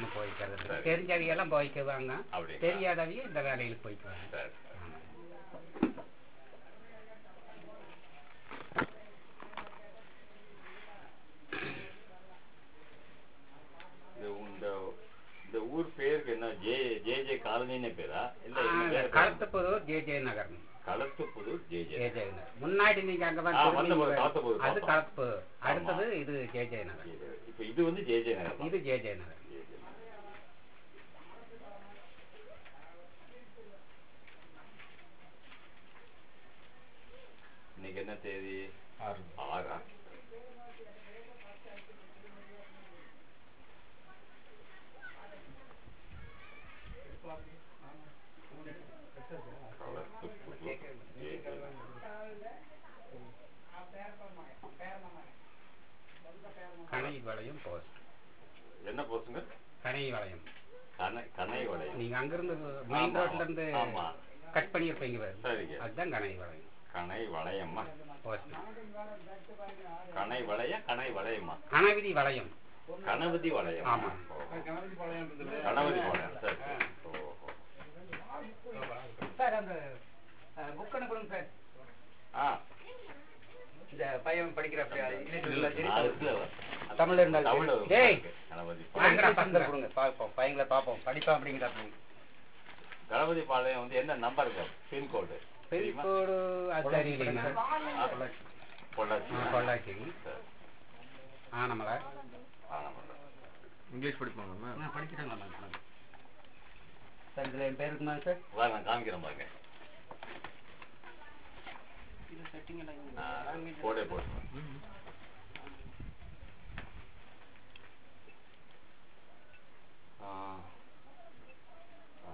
இன்னும் போய்க்கிறது சரி. தெரிஞ்சவையெல்லாம் போய்க்குவாங்க அப்படிங்களா? தெரியாதவையும் இந்த வேலையில் போய்க்குவாங்க சரி ஆமா. இந்த இந்த இந்த ஊர் பேருக்கு என்ன ஜே ஜே ஜே காலனின்னு பேரா இல்ல ஆ, என்ன பேரு? Kalathupudur J J Nagar Kalathupudur J J J J Nagar முன்னாடி நீங்க அங்க ஆ, வந்த வந்து போது களத்துப்புதூர் அது பார்த்தோம். களத்துப்புதூர் அடுத்தது இது ஜே ஜே நகர் இப்ப இது வந்து ஜே ஜே நகர் தான். இது J J Nagar J J Nagar. இன்னைக்கு என்ன தேதி ஆறா களத்துப்புதூர் ஜே ஜே நகர். கனை வளையம் போஸ்ட் என்ன போசுங்க கனை வளையம் கனை கனை வளையம் நீங்க அங்கிருந்து மெயின் ஆமா, ரோட்ல இருந்து ஆமா. கட் பண்ணியிருப்பீங்க பாரு. சரிங்க அதுதான் கனை வளையம் கனை வளையம்மா போஸ்ட் கனை வளைய கனை வளையம்மா கனவிதி வளையம் கணபதி வளையம் ஆமா. கணபதி வளையம் சரி சரி. ஓஹோ சார் அந்த புக்கனை கொடுங்க சார் ஆ இந்த பையன் படிக்கிறப்ப நாலு இருக்குல்ல? தமிழ் இருந்தாலும் தமிழ் சரி. டேய். கணபதி வாங்கடா பாளையம். பசங்களை கொடுங்க பார்ப்போம் பையங்களை பார்ப்போம் படிப்பா அப்படிங்கிறாப்ப கணபதி பாளையம் வந்து என்ன நம்பருங்க பின்கோடு பெரியக்கோடு அது தெரியலைங்க பொள்ளாச்சி பொள்ளாச்சி சரி. ஆனமலை ஆனமலை. இங்கிலீஷ் படிப்பாங்க படிக்கிறாங்க சார் இதில் என் பேர் இருக்குமா சார் வா, நான் காமிக்கிறேன் பாருங்க ஆ, போடே போட்டு ஆ. ஆ.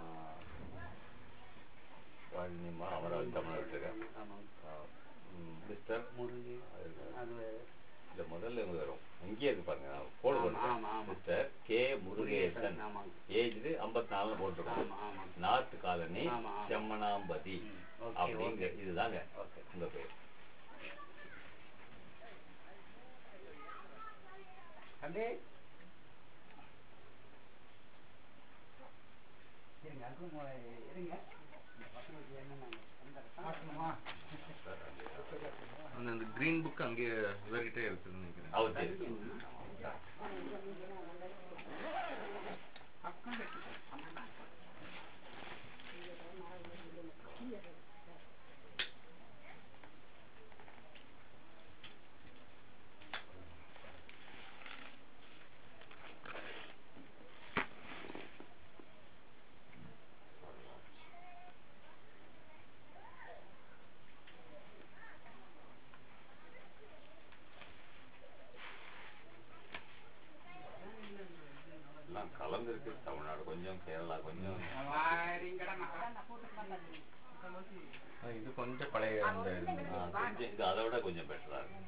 பழனிமா அமராவதி தமிழ்நாட்டுக்கு மிஸ்டர் முருகி அது இந்த முதல்ல இவங்க வரும் இங்கேயே இருக்கு பாருங்க நான் போடு ஆமா, ஆமா, ஆமா. மிஸ்டர் கே முருகேசன் ஆமாங்க ஏஜ் ஐம்பத்தி நாலு போட்டிருக்கோம் ஆமா ஆமா நார்த் காலனி ஆமா, ஆமா. செம்மனாம்பதி ம், ஓகே, அப்படிங்க ஓகே. இதுதாங்க ஓகே உங்க பேர் தம்பி இருங்க அதுக்கும் மு- இருங்க இந்த பசங்களுக்கு என்னென்ன அந்த பார்க்கணுமா? அந்த அந்த கிரீன் புக் அங்கே இவர்கிட்ட இருக்குதுன்னு நினைக்கிறேன் அவர் சரி எல்லாம் கலந்துருக்கு தமிழ்நாடு கொஞ்சம் கேரளா கொஞ்சம் வாரிங்கடா மக்கா. ஆ, இது கொஞ்சம் பழைய அந்த ஆ, கொஞ்சம் இது அதை விட கொஞ்சம் பெட்டரா இருக்கு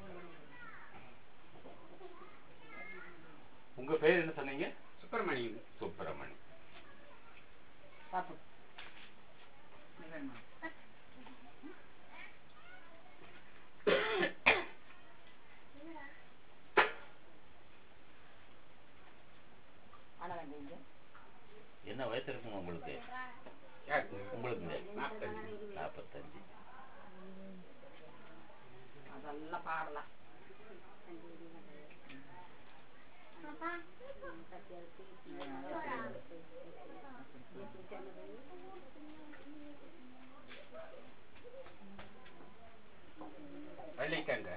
உங்க பேர் என்ன சொன்னீங்க சுப்பிரமணியம் சுப்பிரமணி பாப்பு நீ வேணுமா? என்ன வயசு இருக்குங்க உங்களுக்கு யாருக்கு? உங்களுக்கு நாற்பத்தஞ்சு. நாற்பத்தஞ்சு அதெல்லாம் பாடலாம் வெள்ளிக்கங்க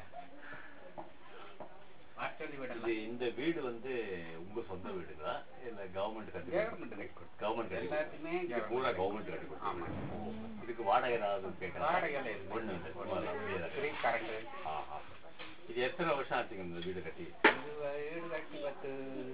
வாசலி இது விடலாம் இந்த வீடு வந்து உங்க சொந்த வீடுங்களா இல்ல கவர்மெண்ட் கட்டி கவர்மெண்ட் கட்டி கொடுத்தது. கவர்மெண்ட் கட்டி எல்லாத்துக்குமே இது பூரா கவர்மெண்ட் கட்டி கொடுத்தது. ஆமா. ஓ. இதுக்கு வாடகை ஏதாவது கேட்கலாம் வாடகையில இருக்கு. ஒண்ணு இல்லை சும்மா எல்லாம் அப்படியே தான் ஃப்ரீ இருக்கு. கரண்ட் ஆ, ஆ. இது எத்தனை வருஷம் ஆச்சுங்க இந்த வீடு கட்டி இது வீடு கட்டி பத்து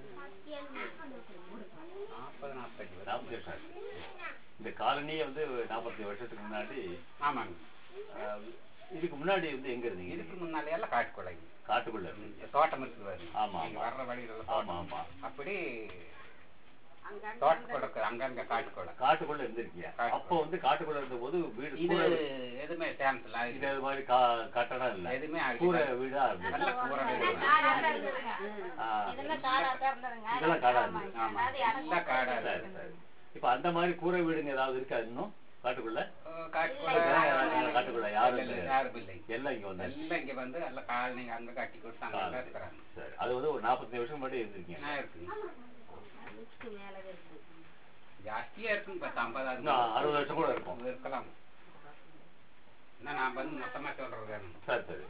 நாற்பது நாற்பத்தஞ்சு வருஷம். நாற்பது வருஷம் ஆச்சு இந்த காலனியே வந்து நாற்பத்தி வருஷத்துக்கு முன்னாடி ஆமாங்க ஆ, இதுக்கு முன்னாடி வந்து எங்க இருந்தீங்க இதுக்கு முன்னாலே எல்லாம் காட்டுக்குள்ளைங்க காட்டுக்குள்ள இருந்தீங்க தோட்டம் இருக்குது பாருங்க. ஆமா, நீங்க ஆமா. வர்ற வழியில எல்லாம் ஆமா தோட்டம். ஆமா அப்படி தோட்டக்குள்ள அங்கங்க காட்டுக்குள்ள காட்டுக்குள்ள இருந்திருக்கியா காட்டுக்குள்ள. அப்போ வந்து காட்டுக்குள்ள இருந்த போது வீடு இது கூரை எதுவுமே சான்ஸ் இல்ல இது அது மாதிரி கா- கட்டடம் இல்ல எதுவுமே ஆகல. கூரை வீடா இருந்துச்சு நல்ல கூரை வீடு. ஆ. இதெல்லாம் காடா தான் இருந்ததுங்க இதெல்லாம் காடா ஆமா. இருந்துச்சு. ஆமா. அதாவது இடம் இதெல்லாம் காடா கொடுத்து சரி, சரி. இப்ப அந்த மாதிரி கூரை வீடுங்க ஏதாவது இருக்கா இன்னும் காட்டுக்குள்ள அஹ் காட்டுக்குள்ள இல்ல, காட்டுக்குள்ள யாரும் இல்ல, இல்ல. யாரும் இல்லை எல்லாம் இங்க வந்து எல்லாம் இங்க வந்து எல்லாம் காலனிங்க அங்க கட்டி கொடுத்து அங்க இருக்கிறாங்க சரி அது வந்து ஒரு நாற்பத்தஞ்சு வருஷம் முன்னாடி இருந்திருக்கீங்க நான் இருக்குங்க அதுக்கு மேலவே இருக்கு ஜாஸ்தியா இருக்குங்க பத்து ஐம்பதாவது இன்னும் அறுபது வருஷம் கூட இருக்கும் இருக்கலாம் என்ன நான் வந்து மொத்தமா சொல்றது வேணும் சரி சரி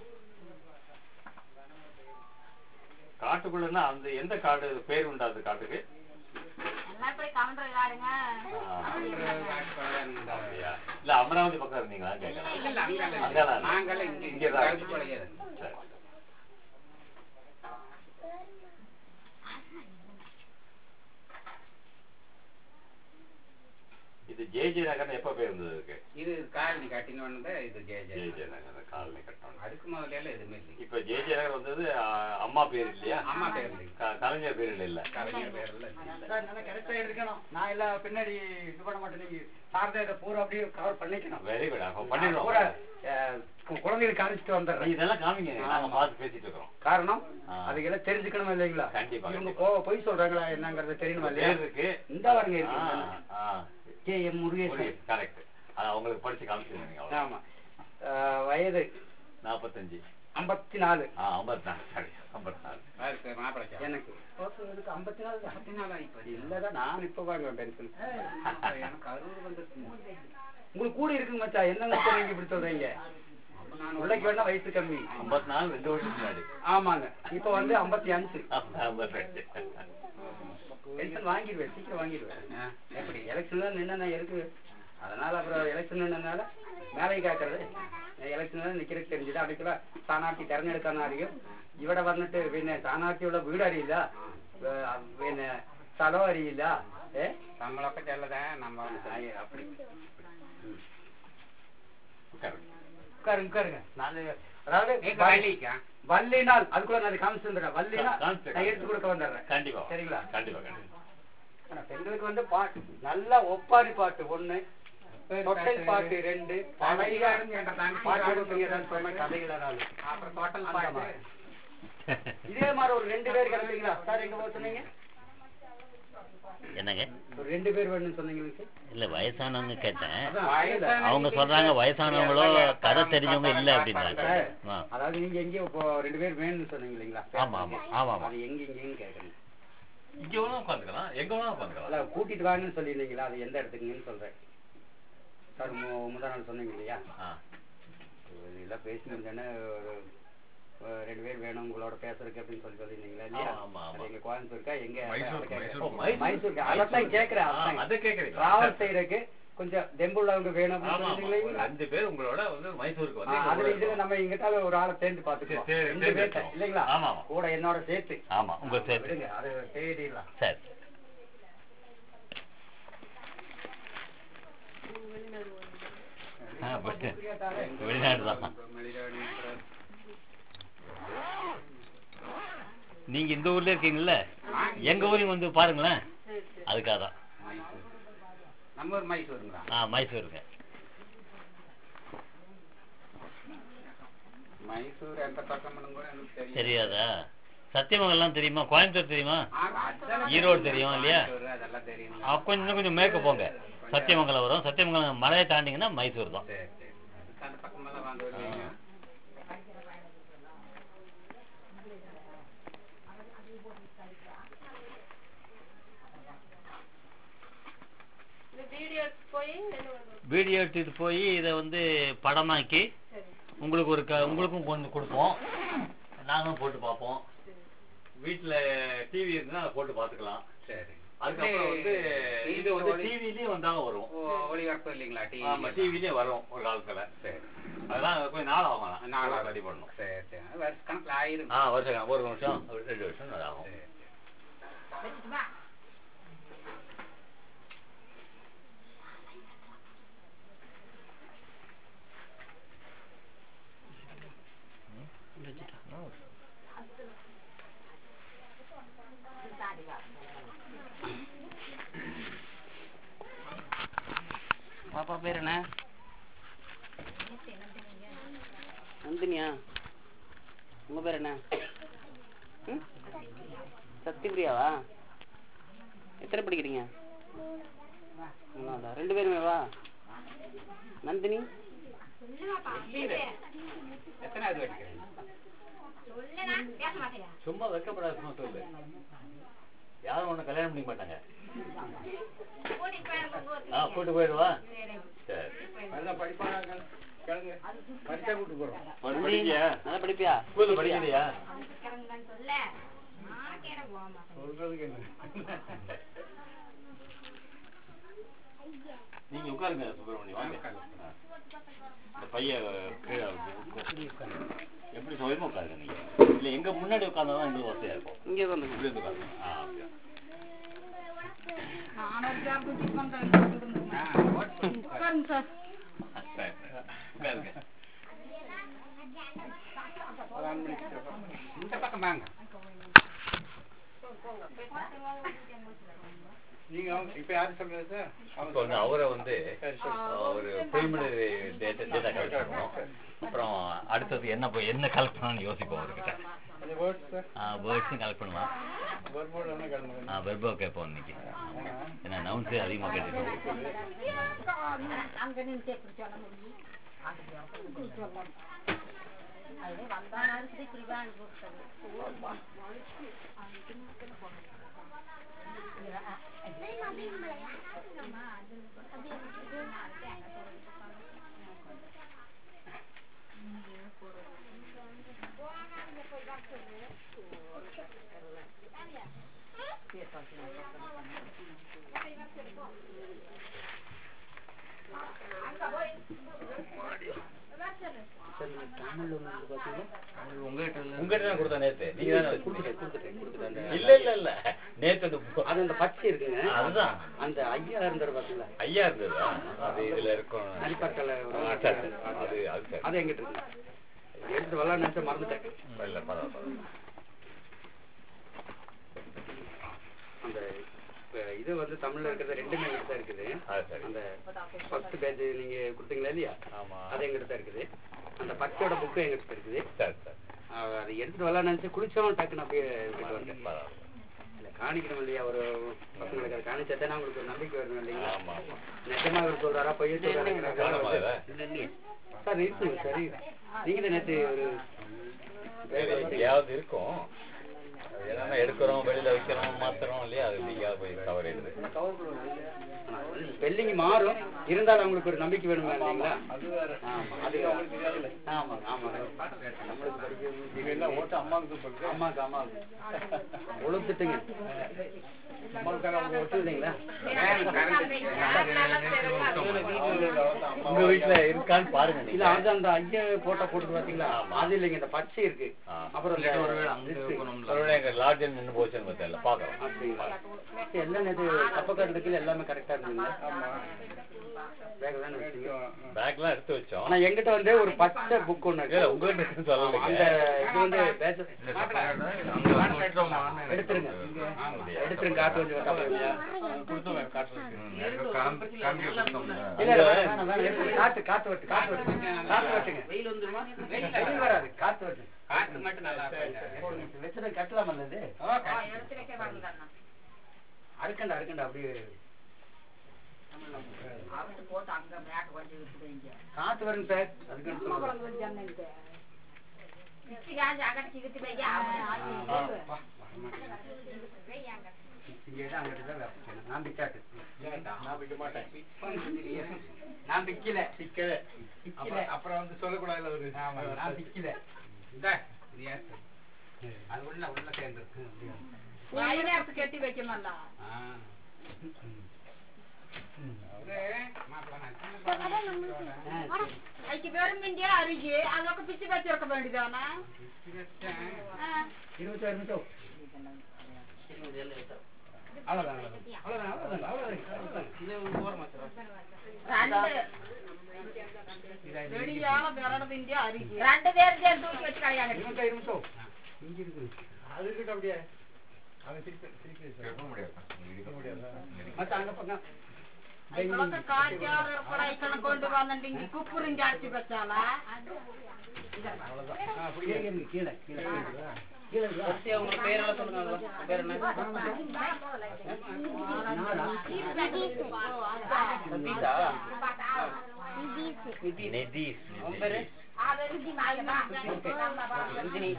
காட்டுக்குள்ளன்னா அந்த எந்த காடு பேர் உண்டா அந்த காட்டுக்கு எல்லாம் இப்படி கவுண்டர் காடுங்க ஆ. அப்புறம் காட்டுக்குள்ள இந்த- அப்படியா? இல்ல அமராவதி பக்கம் இருந்தீங்களா கேட்கலாம் இல்ல, இல்ல, அங்க இல்ல. அங்கெல்லாம் இல்ல. நாங்கெல்லாம் இங்க இங்க இங்கதான் காட்டுக்குள்ளேயே இருக்கோம். சரி. இது ஜே ஜே நகர் எப்ப பேர் இருந்தது இருக்கு இது காலனி கட்டின உடனே இது J J J J Nagar colony கட்டணும் அதுக்கு முதல்ல எல்லாம் எதுவுமே இல்லை இப்ப ஜே ஜே நகர் வந்தது ஆ, அம்மா பேர் இல்லையா அம்மா பேர் இல்லை க- கலைஞர் பேர் இல்ல கலைஞர் பேர்ல இல்லை சார் நல்லா கரெக்டா எடுக்கணும் நான் எல்லாம் பின்னாடி இது பண்ண மாட்டேன் நீங்க சாரதா இதை பூரா அப்படியே கவர் பண்ணிக்கணும் வெரி குட் அப்ப பூரா பண்ணிடுவோம் அஹ், கு- குழந்தைகளுக்கு காமிச்சிட்டு வந்துடுறேன் இதெல்லாம் காமிங்க நாங்க பார்த்து பேசிட்டு இருக்கோம் காரணம் ஆ. அதுக்கெல்லாம் தெரிஞ்சுக்கணும் இல்லைங்களா கண்டிப்பா, இவங்க கண்டிப்பா. போ பொய் சொல்றாங்களா என்னங்கறது தெரியணுமா இல்லையா பேர் இருக்கு இந்த பாருங்க இருக்கு கே எம் முருகேசன் கரெக்ட் அது அவங்களுக்கு படிச்சு காமிச்சிருங்க அவ்வளவு ஆமா அஹ், வயது நாற்பத்தஞ்சு ஐம்பத்தி நாலு ஆ ஐம்பத்தி நாலு சாரி ஐம்பத்தி நாலு அதுக்கு மாப்பிளைக்கா எனக்கு எனக்கு ஐம்பத்தி நாலு தான். பத்து நாள் ஆயிப்போச்சு இல்லதான் நான் இப்ப வாங்க பென்ஷன் எனக்கு அறுபது வந்துருச்சு உங்களுக்கு கூட இருக்குங்க மச்சான் என்ன மச்சான் நீங்க இப்படி சொல்றீங்க அப்ப நான் பிள்ளைக்கு வேணா வயசு கம்மி ஐம்பத்தி நாலு ரெண்டு வருஷம் முன்னாடி ஆமாங்க இப்ப வந்து ஐம்பத்தி அஞ்சு ஐம்பத்தி பென்ஷன் வாங்கிடுவேன் சீக்கிரம் வாங்கிடுவேன் ஆ, எப்படி எலெக்ஷன் தான் நின்னா எதுக்கு அதனால அப்புறம் எலெக்ஷன் நின்னனால மேலே കാക്കരുത് ഇലക്ഷനിൽ നിൽക്കുന്നത് தெரிஞ்சது അടുത്തുള്ള സ്ഥാനാർത്ഥി തെരഞ്ഞെടുക്കാനായിരിക്കും ഇവിടെ വന്നിട്ട് പിന്നെ സ്ഥാനാർത്ഥിയുള്ള വീട് അറിയില്ല ഏ, പിന്നെ സ്ഥലം അറിയില്ല ഏ சம்பளத்தை செல்லதான் நம்ம ആ, அப்படி கரெக்ட் உட்காருங்க உட்காருங்க நான் அதாவது நீங்க வள்ளிக்கா வள்ளினால் அதுக்குள்ள நான் காமிச்சு வந்துடுறேன் வள்ளினா காமிச்சு. நான் எடுத்து கொடுக்க வந்துடுறேன் கண்டிப்பா சரிங்களா கண்டிப்பா கண்டிப்பா ஆனா பெண்களுக்கு வந்து பாட்டு நல்லா ஒப்பாரி பாட்டு ஒண்ணு தொட்டை பாட்டு ரெண்டு பழைய பாட்டு கொடுப்பீங்க ஏதாவது சொன்ன கதைகள் ஏதாவது அப்புறம் டோட்டல் அந்த பாட்டு மாதிரி. இதே மாதிரி ஒரு ரெண்டு பேர் கிளம்புறீங்களா சார் எங்க போக சொன்னீங்க என்னங்க ஒரு ரெண்டு பேர் வேணும்னு சொன்னீங்க எனக்கு. இல்ல வயசானவங்க கேட்டேன் அதான், வயசான அவங்க சொல்றாங்க வயசானவங்களோ கதை தெரிஞ்சவங்க இல்ல அப்படின்றாங்க சார், ஆ. அதாவது நீங்க எங்கேயோ இப்போ ரெண்டு பேர் வேணும்னு சொன்னீங்க இல்லைங்களா ஆமா, ஆமா, ஆமா, ஆமா. அது எங்க எங்கன்னு கேட்கணும் இங்க வேணா உட்காந்துக்கலாம் எங்க வேணா உட்காந்துக்கலாம் அதான் கூட்டிட்டு வாங்கன்னு சொல்லியிருந்தீங்களா அது எந்த இடத்துக்குங்கன்னு சொல்றேன் சார் மு- முந்தா நாள் சொன்னீங்க இல்லையா ஆ. இதெல்லாம் பேசி முடிஞ்சோன்னே ஒரு ஒரு ரெண்டு பேர் வேணும் உங்களோட பேசுறதுக்கு அப்படின்னு சொல்லி சொல்லியிருந்தீங்களா இல்லையா ஆமா, ஆமா, ஆமா. அது எங்க கோயம்புத்தூருக்கா எங்க மைசூர், அதை கேட்கறேன். மைசூர். ஓ, மைசூர். மைசூருக்கு அதான் கேட்கிறேன் ஆ, அதான். அதை கேக்குறீங்க டிராவல் செய்யறதுக்கு கொஞ்சம் தெம்புள்ளவங்க வேணும் ஆமா அப்படின்னு ஆமா ஒரு சொன்னீங்களா அஞ்சு பேர் உங்களோட வந்து மைசூருக்கு ஆ, வந்து இங்க அதுல கூட இதுல இருக்கோம். நம்ம இங்கிட்டால ஒரு ஆளை சேர்ந்து பாத்துக்கலாம் சரி, ரெண்டு சேர்ந்து பேர்த்த இருக்கோம். இல்லைங்களா ஆமா, ஆமா. கூட என்னோட சேர்த்து ஆமா உங்க சேர்த்து விடுங்க அது தேடிடலாம் சரி ஆ, வெளி- வெளிநாடு தான் நீங்க இந்த ஊர்ல இருக்கீங்கல்ல எங்க ஊரையும் வந்து பாருங்களேன் அதுக்காக தான் மைசூர் நம்ம ஊர் மைசூருங்களா ஆ மைசூருங்க மைசூர் எந்த பக்கம் கூட எனக்கு தெரியும் தெரியாதா சத்தியமங்கலம் தெரியுமா கோயம்புத்தூர் தெரியுமா ஆ, அதெல்லாம் ஈரோடு தெரியும் இல்லையா? மைசூர் அதெல்லாம் தெரியும் அப்ப கொஞ்சம் இன்னும் கொஞ்சம் மேற்கு போங்க சத்தியமங்கலம் வரும் சத்தியமங்கலம் மலையை தாண்டிங்கன்னா மைசூர் தான் சரி சரி அதுக்கு அந்த பக்கமெல்லாம் வந்து வருவீங்க வீடியோ எடுத்துட்டு போய் இதை வந்து படமாக்கி உங்களுக்கு ஒரு க உங்களுக்கும் கொண்டு கொடுப்போம் நாங்களும் போட்டு பார்ப்போம் வீட்டுல டிவி இருந்தா அதை போட்டு பார்த்துக்கலாம் சரி அதுக்கப்புறம் வந்து இது வந்து டிவிலயும் வந்தாலும் வரும் ஓ- ஒளிபரப்பு இல்லைங்களா ஆமா டிவி டிவிலயே வரும் ஒரு காலத்துல சரி அதெல்லாம் கொஞ்சம் நாள் ஆகும் நாளாகும். ரெடி பண்ணணும் சரி சரி அது வருஷ கணக்குல ஆயிரும் ஆ வருஷம் ஒரு வருஷம் ஒரு ரெண்டு வருஷம் அது ஆகும் சரி அப்பா பேர் என்ன நந்தினியா உங்க பேர் என்ன ம்? சத்யபிரியாவா எத்தனை படிக்கிறீங்க மூணாவதா ரெண்டு பேருமே வா நந்தினி எத்தனாவது படிக்கிறேன் சொல்லுனா பேச மாட்டியா சும்மா வெக்கப்படாதுன்னு சொல்லு யாரும் ஒண்ணு கல்யாணம் பண்ணிக்க மாட்டாங்க கூட்டிட்டு போயிருக்கோம் ஆ கூட்டு போயிடுவா சரி நல்லா படிப்பாங்க கேளுங்க படிச்சா கூட்டு போறோம் உனக்கு படிக்கியா நல்லா படிப்பியா ஸ்கூல்ல படிக்கிறியா சொல்ல நான் கேட போமா சொல்றதுக்கு என்ன நீங்க உட்காருங்க சுப்பிரமணியம் வாங்க ஆ. இந்த பையன் கீழே வச்சு எப்படி சுயமா உட்காருங்க நீங்க இல்ல எங்க முன்னாடி உட்கார்ந்தாதான் எங்களுக்கு வசதியா இருக்கும் இங்கே வந்து இப்படி வந்து உட்காருங்க ஆ அப்படியா உட்காருங்க சார் சரி, சரி. உட்காருங்க இந்த பக்கம் வாங்க நீங்க இப்ப யாரு சொல்றது சார் இப்போ வந்து அவரை வந்து ஒரு preliminary data data collect பண்ணுவோம் அப்புறம் அடுத்தது என்ன போய் என்ன கலெக்ட் பண்ணணும்னு யோசிப்போம் அவர்கிட்ட அந்த வேர்ட்ஸ் சார் வேர்ட்ஸும் கலெக்ட் பண்ணலாம் வேர்போர்டு என்ன கிளம்புங்க வெர்போ கேட்போம் இன்னைக்கு ஏன்னா நவுன்ஸே அதிகமாக கேட்டுருக்கோம் அங்க நின்று எப்படி சொல்ல முடியும் இப்படி சொல்லணும் அது வந்தாலும் இருக்குது இப்படி வாங்கி கொடுத்தது தமிழ்ல ஒன்று பார்த்தீங்கன்னா உங்ககிட்ட இல்ல உங்ககிட்ட தான் கொடுத்தேன் நேத்து நீங்க தானே கொடுத்துட்டேன் கொடுத்துட்டேன் கொடுத்துட்டேன் இல்ல இல்ல இல்ல நேத்து அந்த book- அது அந்த பச்சை இருக்குங்க அதுதான் அந்த ஐயா இருந்தாரு பாத்தீங்களா ஐயா இருந்ததா அது இதுல இருக்கும் அடிப்பட்டல ஆ, சரி, சரி. அது அது சரி. அது எங்கிட்ட இருக்கு எடுத்து வரலாம் நினைச்சா மறந்துட்டேன் இல்ல பரவாயில்ல பரவாயில்ல. அந்த அஹ், இது வந்து தமிழ்ல இருக்கிறது ரெண்டுமே எங்கிட்ட தான் இருக்குது அது சரி அந்த ஃபர்ஸ்ட் பேஜ் நீங்க கொடுத்தீங்களா இல்லையா ஆமா அது எங்கிட்ட தான் இருக்குது அந்த பச்சையோட புக்கு எங்கிட்ட இருக்குது சரி சரி அஹ், அதை எடுத்துட்டு வரலாம் நினைச்சு குளிச்சவன் டக்குன்னு அப்படியே விட்டு வந்தேன் பரவாயில்ல இல்ல, காணிக்கணும் இல்லையா ஒரு பசங்களுக்கு அதை காணிச்சாதான் உங்களுக்கு ஒரு நம்பிக்கை வரணும் இல்லைங்களா ஆமா ஆமா நிஜமா அவர் சொல்றாரா பொய்ய காணாம சொல்றாரா இல்ல? சார் இருக்குங்க சரி நீங்க தான் நேத்து ஒரு சரி, எங்கேயாவது இருக்கும் அது என்னன்னா எடுக்கிறோம் வெளியில வைக்கிறோம் மாத்துறோம் இல்லையா அது எங்கேயாவது போய் தவறிடுது ஸ்பெல்லிங் மாறும் இருந்தாலும் அவங்களுக்கு ஒரு நம்பிக்கை வேணுமா இல்லைங்களா அது வேற ஆமா அது ஆமாங்க ஆமாங்க நம்மளுக்கு படிக்கிறது நீங்க எல்லாம் ஓட்டு அம்மாவுக்கு சொல்றேன் ஆமாங்க ஆமாங்க உழுத்துட்டுங்க ஒத்துதுங்களா உங்க வீட்டுல இருக்கான்னு பாருங்க இல்ல நீங்க அது அந்த ஐயா போட்டோ போட்டு பாத்தீங்களா அது இல்லைங்க இந்த பச்சை இருக்கு ஆ. அப்புறம் இந்த இல்லாட்டி ஒருவேளை அங்க list. போனோம்ல ஒருவேளை எங்க லாட்ஜில் நின்று போச்சுன்னு தெரியல பாக்கலாம் அப்படிங்களா சரி, எல்லாம் நேற்று கப்பக்காட்டு இருக்குல்ல எல்லாமே கரெக்டா இருந்தீங்களா வேக தானே வச்சீங்க பேக்லாம் எடுத்து வச்சோம் ஆனா எங்கிட்ட வந்து ஒரு பச்சை புக் ஒண்ணு இல்ல இருக்கு உங்ககிட்ட இருக்குன்னு அந்த சொல்லலைங்க இது வந்து பேச்ச- இந்த சப்பாயோட அங்க வந்து விட்டோமான்னு எனக்கு எடுத்துருங்க ஒரு- எடுத்துருங்க காட்டு கொஞ்சம் கப்பலையா கொடுத்தோம் காட்டுறதுக்கு ம், எனக்கு காமி- காமிக்க கொடுத்தோம்ல. இல்ல இல்ல, வேணாம், வேணாம், எடுத்துருங்க. காத்து காத்து வட்டு காத்து வட்டு காத்து வட்டுங்க வெயில் வந்துருமா வெயில் வராது காத்து வட்டு காத்து மட்டும் நல்லா இருக்கும் வச்சுட்டு கட்டலாமா இது ஓ, காத்து. எடுத்து வைக்க வரலண்ணா அறுக்கண்டா அறுக்கண்டா அப்படியே அவர்கிட்ட போட்டு அங்க மேட்டு கொஞ்சம் இருக்குது காத்து வருங்க சார் அதுக்குன்னு சொல்லுங்க மிக்சி காசு அகட்ட சிகித்து வைக்க இங்கே தான் அங்கிட்டு தான் வைக்கணும். நான் பிக்காட்டு நான் வைக்க மாட்டேன் நான் பிக்கல சிக்கல பிக்கல அப்புறம் வந்து சொல்லக்கூடாதுல ஒரு ஆமா, நான் பிக்கல இந்தா, இது ஏன் சார்? அது உள்ள உள்ள சேர்ந்துருக்கு வயநாட்டு கட்டி வைக்கணும்ல ஆ. அவரு மாப்பிள்ளை நான் சின்ன பையன் ஆ, சரி. அதுக்கு வெறும் இந்தியா அருகே அதொക്കെ பிச்சு வச்சிருக்க வேண்டியதானே வச்சேன். இருபத்தாறு நிமிஷம் அவ்வளவுதான் அவ்வளவுதான் அவ்வளவுதான் அவ்வளவுதான் அவ்வளவுதான் இது ஒரு ஓரமா வச்சிரு. രണ്ട് വെടിയാണ് വിറകത്തിന്റെ അരികെ രണ്ട് പേരും ചേർത്ത് തൂക്കി വെച്ച് കളയാൻ இருபத்தாறு நிமிஷம் இங்க இருக்கு அது இருக்கட்டும் அப்படியே அவன் திருப்பி திருப்பி வச்சிரு. எடுக்க முடியாது. இங்க எடுக்க முடியாது. மத்த அங்க பக்கம் ഇവളൊക്കെ കാറ്റാറ് കൊടൈക്കണ കൊണ്ട് വന്നിട്ടുണ്ടെങ്കിൽ കുപ്പുറും ചാടിച്ചു വെച്ചാലാ சத்யா உங்க பேரெல்லாம் சொல்லுங்க அதுவா? பேர் என்ன சதீஷா நிதிஷ் நிதிஷ் உன் பேரு நந்தினி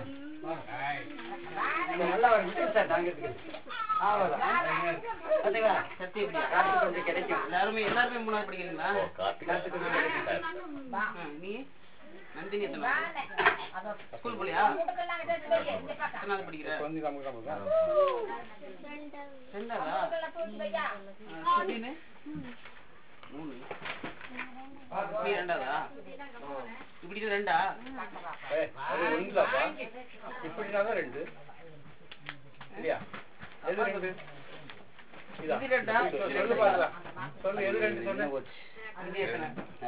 நல்லா ஒரு நிமிஷம் சார் தாங்கிறதுக்கு அவ்வளவுதான் பாத்தீங்களா சத்யா இப்படியா காசு கொஞ்சம் கிடைக்கும் எல்லாருமே எல்லாருமே மூணாவது படிக்கிறீங்களா ஓ, கார்த்திகா சார். ஆ, நீ நந்தினி எத்தனை ஸ்கூல் போலியா எத்தனாவது படிக்கிற கொஞ்சம் கம்மி கம்மி தான். ரெண்டாவதா ஆ, சுதீனு மூணு நீ ரெண்டாவதா ஓ, இப்படி ரெண்டா ஏய், அது ஒண்ணுலப்பா. இப்படினாதான் ரெண்டு இல்லையா எது ரெண்டு இதா. இது ரெண்டா? சொல்லு, சொல்லு பார்க்கலாம். சொல்லு எது ரெண்டு சொல்லு இது எத்தனை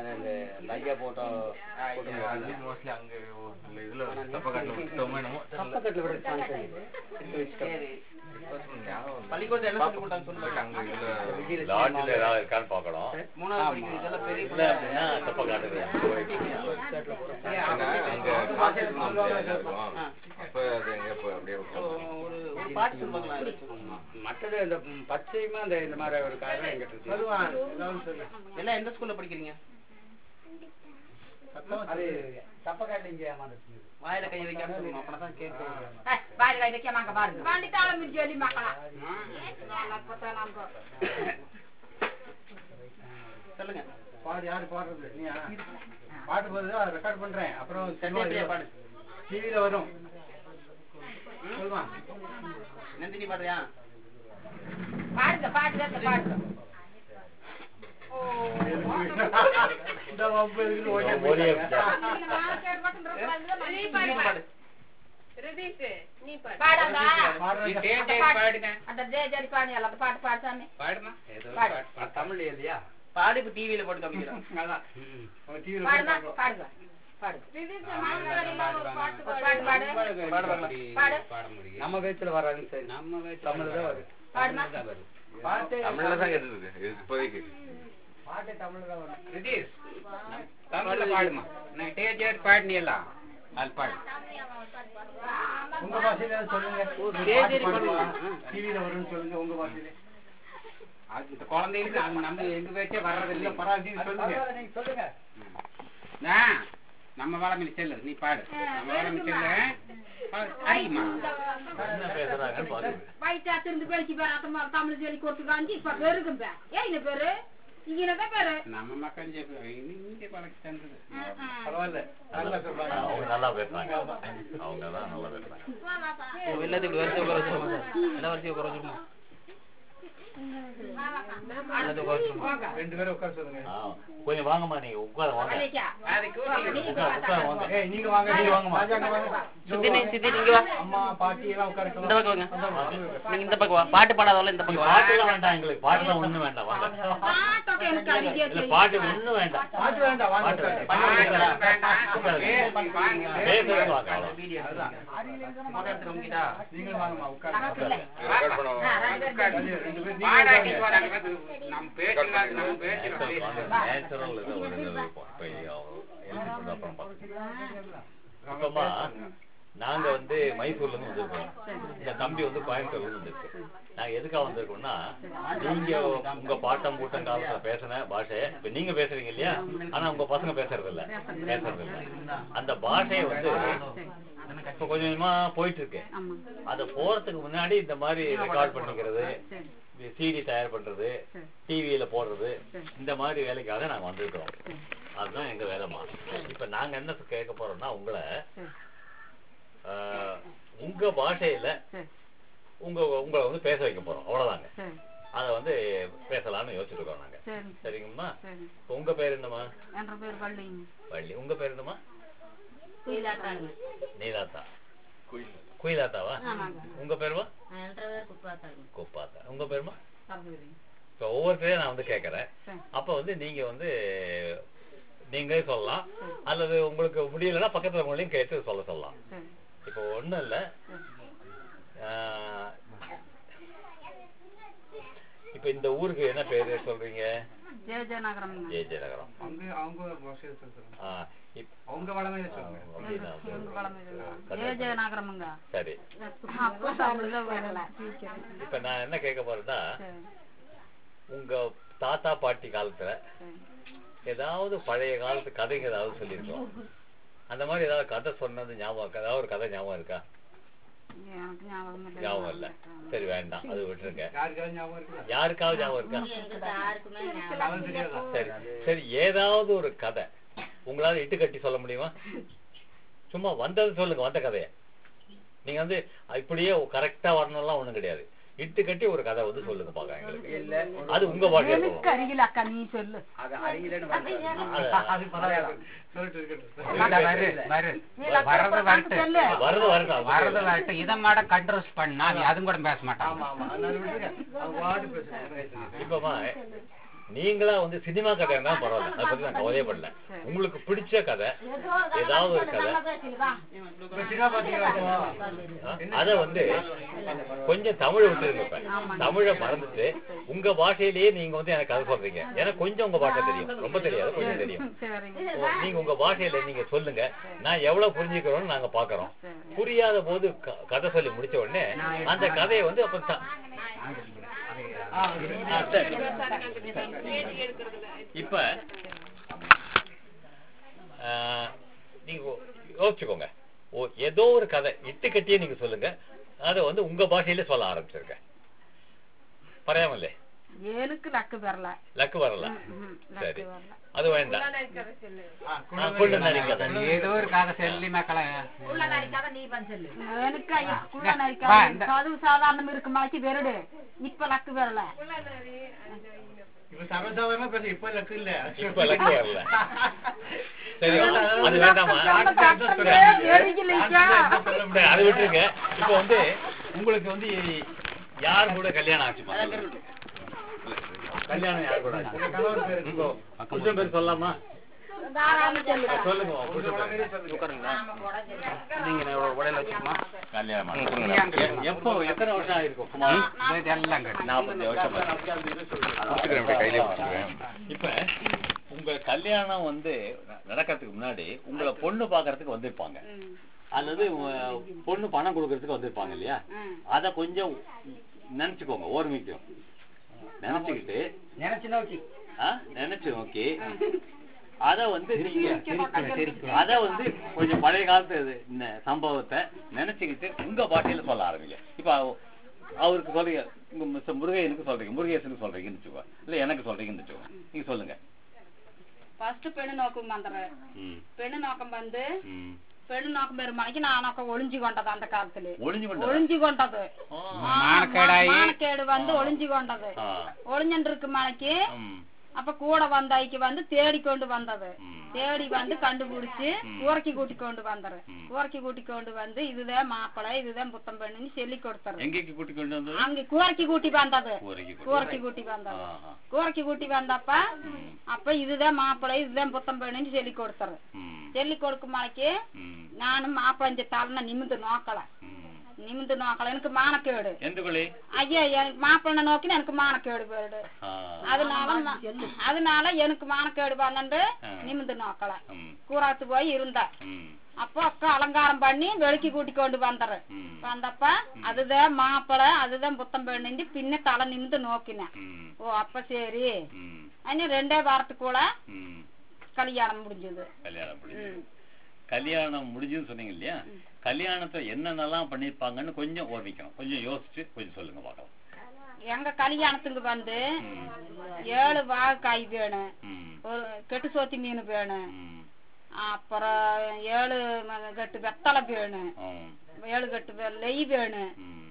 மோஸ்ட்லி அங்க இல்ல இதுல தப்பக்காட்டுல விட்டோமோ என்னமோ தெரியல. பக்கத்துல விட சான்ஸ் இருக்கு. சரி ஞாபகம் இல்ல. பள்ளிக்கூடத்துல என்ன சொல்லி கொடுத்தாங்க போயிட்டு சொல்லுங்க அங்க இதுல லாட்ஜில் ஏதாவது இருக்கான்னு பார்க்கணும் மூணாவது படிக்கிறது இதெல்லாம் பெரிய இல்லை அப்படின்னா தப்ப காட்டுது ஏன்னா, அங்க காசு நம்ம இருக்கும். அப்ப அது எங்க போய் அப்படியே விட்டோம். ஒரு ஒரு பாட்டு சொல்லுவாங்களா ஏதாச்சும்? மற்றது இந்த ம், பச்சையுமா அந்த இந்த மாதிரி ஒரு காரணம் எங்கிட்ட இருக்கு எல்லாம் எந்த ஸ்கூல்ல படிக்கிறீங்க அது தப்பக்காட்டு இங்கே ஏமாந்துச்சு வாயில கை வைக்காம சொல்லணும் அப்பதான் கேட்கும் பாரு வைக்கமாங்க பாருங்க வண்டித்தாளம் சொல்லி மக்களா சொல்லுங்க பாடு யாரு பாடுறது நீயா பாட்டு போடுறது அதை ரெக்கார்ட் பண்றேன் அப்புறம் சத்யா பிரியா பாடு டிவியில வரும் சொல்லுமா நந்தினி பாடுறியா பாடுங்க பாடுங்க பாடுங்க இந்த வம்பு இருக்குது, ஓகே மொழியை நீ பாடு பாடாதா பாடுறது. பாடுங்க அந்த ஜெய ஜெரி பாடு எல்லாத்த பாட்டு பாடுதானே பாடுமா ஏதோ பாடு. பாட்டு. பாட்டு. தமிழ் இல்லையா பாடு இப்ப டிவில போட்டு காமிக்கிறோம் அதான் உங்க டிவியில பாடுமா போட்டு பாடுங்க பாடு பாடு. பாடு பாடு பாடு பார்க்கலாம். பாடு நம்ம பேச்சுல வராதுங்க சார் நம்ம தமிழ் தான் வரும் பாடுமா பாட்டு தமிழ்ல தான் கேட்டுட்டு இருக்கு இது இப்போதைக்கு பாட்டு தமிழ் தான் வரும் ரிதீஷ் தமிழ்ல பாடுமா நான் டேஜர் பாடினியலாம் அது பாடு உங்க பாஷையில சொல்லுங்க சரி, சரி, பண்ணுவோம். டிவியில வரும்னு சொல்லுங்க உங்க பாஷையில அது இந்த குழந்தைகளுக்கு நம்ம நம்ம எங்க பேச்சே வர்றதில்லை பரவாயில்ல சொல்லுங்க நீங்க சொல்லுங்க நான் நம்ம வேலை செல்லு நீ பாடு நம்ம வேலை செல்லு அடிமா என்ன பேசுறாங்கன்னு பாக்குது வயிற்றா திருந்து பேசி பேர் அத்தமா தமிழ் சொல்லி கொடுத்துக்காஞ்சி இப்ப பெருகும் பே ஏன் இந்த பேரு இங்கனதான் பேரு நம்ம மக்கள் இங்கே பழக்கி தந்தது பரவாயில்ல நல்லா சொல்றாங்க அவங்க நல்லா பேசுறாங்க அவங்க தான் நல்லா பேசுறாங்க எல்லாத்தையும் வரிசை உட்கார வச்சிருமா எல்லா வரிசையும் உட்கார வச்சிருமா எல்லாத்தையும் உட்கார வச்சிருமா ரெண்டு பேரும் உட்கார சொல்லுங்க ஆ, கொஞ்சம் வாங்கம்மா நீங்க உட்கார வாங்க அலைக்கா அதுக்கு உட்கார உட்கார வாங்க ஏய் நீங்க வாங்க நீங்க வாங்க ராஜாங்க வாங்க சித்தினி சித்தி நீங்க வா அம்மா பாட்டி எல்லாம் உட்கார இந்த பக்கம் வாங்க நீங்க இந்த பக்கம் வா பாட்டு பாடாதவள இந்த பக்கம் வா பாட்டுலாம் வேண்டாம் எங்களுக்கு பாட்டுலாம் ஒண்ணும் வேண்டாம் வாங்க பாட்டொക്കെ எனக்கு அறிவிக்க இல்ல பாட்டு ஒண்ணும் வேண்டாம் பாட்டு வேண்டாம் வாங்க பாட்டு உட்காருங்க. வேண்டாம். பேசுறது வாங்க அவ்வளவுதான். வீடியோ போட்டோ எடுத்துட்டு உங்ககிட்ட நீங்களும் வாங்கம்மா உட்காருங்க நமக்கு ரெக்கார்ட் பண்ணுவோம் ரெண்டு பேரும் பாடாட்டி நீங்க வராங்க நம்ம பேசலாம் நம்ம பேசுறோம் நேச்சுரல் இது ஒரு இது இருக்கும். இப்ப எழுதி போட்டு அப்புறம் பார்க்கலாம். இப்பமா நாங்க வந்து மைசூர்ல இருந்து வந்திருக்கோம் இந்த தம்பி வந்து கோயம்புத்தூர்ல இருந்து வந்திருக்கு நாங்க எதுக்காக வந்திருக்கோம்னா நீங்க உங்க பாட்டம் கூட்டம் காலத்துல பேசின பாஷை இப்ப நீங்க பேசுறீங்க இல்லையா ஆனா உங்க பசங்க பேசுறது இல்ல பேசுறது இல்ல அந்த பாஷையை வந்து இப்ப கொஞ்சம் கொஞ்சமா போயிட்டு இருக்கு அது போறதுக்கு முன்னாடி இந்த மாதிரி ரெக்கார்ட் பண்ணிக்கிறது சிடி தயார் பண்றது டிவியில போடுறது இந்த மாதிரி வேலைக்காக நாங்க வந்திருக்கிறோம் அதுதான் எங்க வேலைமா இப்ப நாங்க என்ன கேட்க போறோம்னா உங்களை ஆஹ், உங்க பாஷையில உங்க உங்களை வந்து பேச வைக்க போறோம் அவ்வளவுதாங்க அத வந்து பேசலாம்னு யோசிச்சுட்டு இருக்கோம் நாங்க சரிங்கம்மா இப்ப உங்க பேர் என்னம்மா என்ற பேர் பள்ளிங்க வள்ளி உங்க பேர் என்னம்மா குயிலாட்டாங்க நீலாத்தா குயிலாத்தாவா உங்க பேருமா என்ற பேர் குப்பாத்தாங்க குப்பாத்தா உங்க பேருமா கம்பூரி இப்ப ஒவ்வொருத்தரையும் நான் வந்து கேட்கறேன் அப்ப வந்து நீங்க வந்து நீங்களே சொல்லலாம் அல்லது உங்களுக்கு முடியலன்னா பக்கத்துல இருக்கவங்களையும் கேட்டு சொல்ல சொல்லலாம் இப்போ ஒண்ணும் இல்ல ஆஹ், இப்ப இப்ப இந்த ஊருக்கு என்ன பேரு சொல்றீங்க ஜெய ஜெயநகரம் ஜெய ஜெயநகரம் அவங்க அவங்க பாஷையை சொல்றாங்க ஆ, இப்- அவங்க வளமையை சொல்லுங்க அப்படின்னா எங்க பழமை ஜெய ஜெயநகரமுங்க சரி அப்போ தமிழ்ல வரல இப்ப நான் என்ன கேட்க போறேன்னா சரி உங்க தாத்தா பாட்டி காலத்துல சரி ஏதாவது பழைய காலத்து கதைங்க ஏதாவது சொல்லியிருக்கோம் அந்த மாதிரி ஏதாவது கதை சொன்னது ஞாபகம் இருக்கா ஏதாவது ஒரு கதை ஞாபகம் இருக்கா எனக்கு ஞாபகம் இல்லை ஞாபகம் இல்ல சரி வேண்டாம் அது விட்டுருங்க யாருக்காவது ஞாபகம் இருக்குதா யாருக்காவது ஞாபகம் இருக்கா அவன் தெரியாதா சரி சரி ஏதாவது ஒரு கதை உங்களால இட்டு கட்டி சொல்ல முடியுமா சும்மா வந்தது சொல்லுங்க வந்த கதைய நீங்க வந்து இப்படியே கரெக்டா வரணும்லாம் ஒண்ணும் கிடையாது இட்டு கட்டி ஒரு கதை வந்து சொல்லுங்க பாக்க எங்களுக்கு இல்ல அது உங்க பாஷையில எனக்கு சொல்லணும் அருகில் அக்கா நீ சொல்லு அது அறியலன்னு வருது. அது- அது பரவாயில்ல சொல்லிட்டு இருக்கட்டும் இல்ல, வரு, வரு. வரது வரட்டு சொல்லு வருது வருது அது வரது சொல்லு. வரட்டு இதை மாட கண்ட்ரோஸ் பண்ணா நீ அதுவும் கூட பேச மாட்டாங்க ஆமா ஆமா அதனால விட்டுருங்க அவங்க வார்டு பேசுறாங்க இப்பமா நீங்களா வந்து சினிமா கதை இருந்தா பரவாயில்ல அதை பத்தி நான் கவலையே படல உங்களுக்கு பிடிச்ச கதை ஏதாவது ஒரு கதை இப்ப சினிமா பாத்தீங்களா இப்போ? அத வந்து கொஞ்சம் தமிழ் விட்டுருங்க இப்ப தமிழை மறந்துட்டு உங்க பாஷையிலேயே நீங்க வந்து எனக்கு கதை சொல்றீங்க எனக்கு கொஞ்சம் உங்க பாஷை தெரியும் ரொம்ப தெரியாது கொஞ்சம் தெரியும் சரிங்க ஓ, நீங்க உங்க பாஷையில நீங்க சொல்லுங்க நான் எவ்வளவு புரிஞ்சுக்கிறோம்னு நாங்க பாக்குறோம் புரியாத போது க- கதை சொல்லி முடிச்ச உடனே அந்த கதையை வந்து அப்ப த- ஆ, சரி. இப்ப ஆ, நீங்க யோசிச்சுக்கோங்க ஓ ஏதோ ஒரு கதை இட்டு கட்டியே நீங்க சொல்லுங்க அதை வந்து உங்க பாஷையில சொல்ல ஆரம்பிச்சிருக்க பரையாமல்லே எனக்கு லக்கு வரல லக்கு வரல ம், சரி லக்கு வரல அது வேண்டாம் ஆ, குள்ள நரிக்கதை. ஏதோ ஒரு கதை சொல்லி மக்களை எனக்கு ஐயா குள்ள வா, நரிக்காது இந்த- கதவு சாதாரணம் இருக்கு மாக்கி வெறுடு இப்ப லக்கு வரல இப்ப சர்வசாதாரணமா பேச இப்ப லக்கு இல்ல இப்ப லக்கு வரல சரி அது வேண்டாமா வெறிக்கலைக்கா. சரி, அதை விட்டுருங்க இப்ப வந்து உங்களுக்கு வந்து யார் கூட கல்யாணம் ஆச்சுமா சொல்லுங்க. கல்யாணம் யார் கூட ஆச்சு கணவர் பேரு உங்க புருஷன் பேர் சொல்லலாமா தாராளமா சொல்லுங்க. சொல்லுங்க உங்க புருஷன் பேரு. உட்காருங்களா நீங்க எவ்வளவு உடையில வச்சுக்கோமா கல்யாணம் ம், ஆச்சு. கொடுங்க. எ- எப்போ எத்தனை வருஷம் ஆயிருக்கும் சுமார் இதெல்லாம் கட்டு நாற்பது வருஷம் ஆச்சு. கொடுத்துக்கிறேன் இப்படி கையிலே கொடுத்துக்கிறேன் இப்ப உங்க கல்யாணம் வந்து நடக்கிறதுக்கு முன்னாடி உங்களை பொண்ணு பாக்குறதுக்கு வந்திருப்பாங்க ம், அல்லது உங்க பொண்ணு பணம் கொடுக்கறதுக்கு வந்திருப்பாங்க இல்லையா ம். அத கொஞ்சம் நினைச்சுக்கோங்க ஓர்மிக்கும் நினைச்சுக்கிட்டு நினைச்சு நோக்கி ஆ, நினைச்சு நோக்கி அத வந்து நீங்க அத வந்து கொஞ்சம் பழைய காலத்து இது, இந்த சம்பவத்தை நினைச்சுக்கிட்டு உங்க பாஷையில சொல்ல ஆரம்பிங்க இப்ப அவ- அவருக்கு சொல்றீங்க உங்க மிஸ்டர் முருகையனுக்கு சொல்றீங்க முருகேசனுக்கு சொல்றீங்கன்னு வச்சுக்கோ இல்ல எனக்கு சொல்றீங்கன்னு வச்சுக்கோ நீங்க சொல்லுங்க ஃபர்ஸ்ட் பெண்ணு நோக்கம் வந்துடுறேன் ம், பெண்ணு நோக்கம் வந்து ம். பெண்ணு நோக்கம் பெருமாளைக்கு நான் நோக்கம் ஒளிஞ்சு கொண்டது அந்த காலத்துல ஒளிஞ்சு கொண்டு ஒளிஞ்சு கொண்டது ஆ, ஆ, மானக்கேடாயி. மானக்கேடு வந்து ஒளிஞ்சு கொண்டது ஆ, ஒளிஞ்சன் இருக்கு மலைக்கு ம், அப்ப கூட வந்தாய்க்கு வந்து தேடி கொண்டு வந்தது ம். தேடி வந்து கண்டுபிடிச்சு ஊரைக்கு கூட்டி கொண்டு வந்துரு ம். ஊரைக்கு கூட்டி கொண்டு வந்து இதுதான் மாப்பிள்ளை இதுதான் புத்தம் பெண்ணுன்னு சொல்லி கொடுத்துரு எங்கேக்கு கூட்டி கொண்டு வந்தது அங்க கூரைக்கு கூட்டி வந்தது ஊரைக்கு கூட்டி. கூரைக்கு கூட்டி வந்தது ஆஹா. கூரைக்கு கூட்டி வந்தப்ப ம், அப்ப இதுதான் மாப்பிள்ளை இதுதான் புத்தம் பெண்ணுன்னு சொல்லி கொடுத்துரு ம், சொல்லி கொடுக்கும் மலைக்கு ம், நானும் மாப்பிள்ளை தலை நிமிந்து நோக்கல ம். நிமிந்து நோக்கல எனக்கு மானக்கேடு எந்த கொலை ஐயா எனக்கு மாப்பிள்ளை நோக்கி எனக்கு மானக்கேடு போயிடு ஆ, அதனால ம- அதனால எனக்கு மானக்கேடு வந்து ஆ. நிமிந்து நோக்கல ம், கூறாத்து போய் இருந்தேன் ம், அப்போ அக்கா அலங்காரம் பண்ணி வெளிக்கு கூட்டி கொண்டு வந்துரு ம், வந்தப்ப அதுதான் மாப்பிள்ளை அதுதான் புத்தம் பெண்ணு பின்ன தலை நிமிந்து நோக்கினேன் ம், ஓ அப்ப சரி ம், இன்னும் ரெண்டே வாரத்துக்குள்ள ம். கல்யாணம் முடிஞ்சது கல்யாணம் முடிஞ்சது கல்யாணம் முடிஞ்சுன்னு சொன்னீங்க இல்லையா கல்யாணத்தை என்னென்னலாம் பண்ணிருப்பாங்கன்னு கொஞ்சம் ஓர்மிக்கணும் கொஞ்சம் யோசிச்சு கொஞ்சம் சொல்லுங்க பார்க்கலாம் எங்க கல்யாணத்துக்கு வந்து ம், ஏழு வாழைக்காய் வேணும் ம், ஒரு கெட்டு சோத்தி மீன் வேணும் ம், அப்புறம் ஏழு ம- கட்டு வெத்தலை வேணும் ம், ஏழு கட்டு வெ- நெய் வேணும் ம்,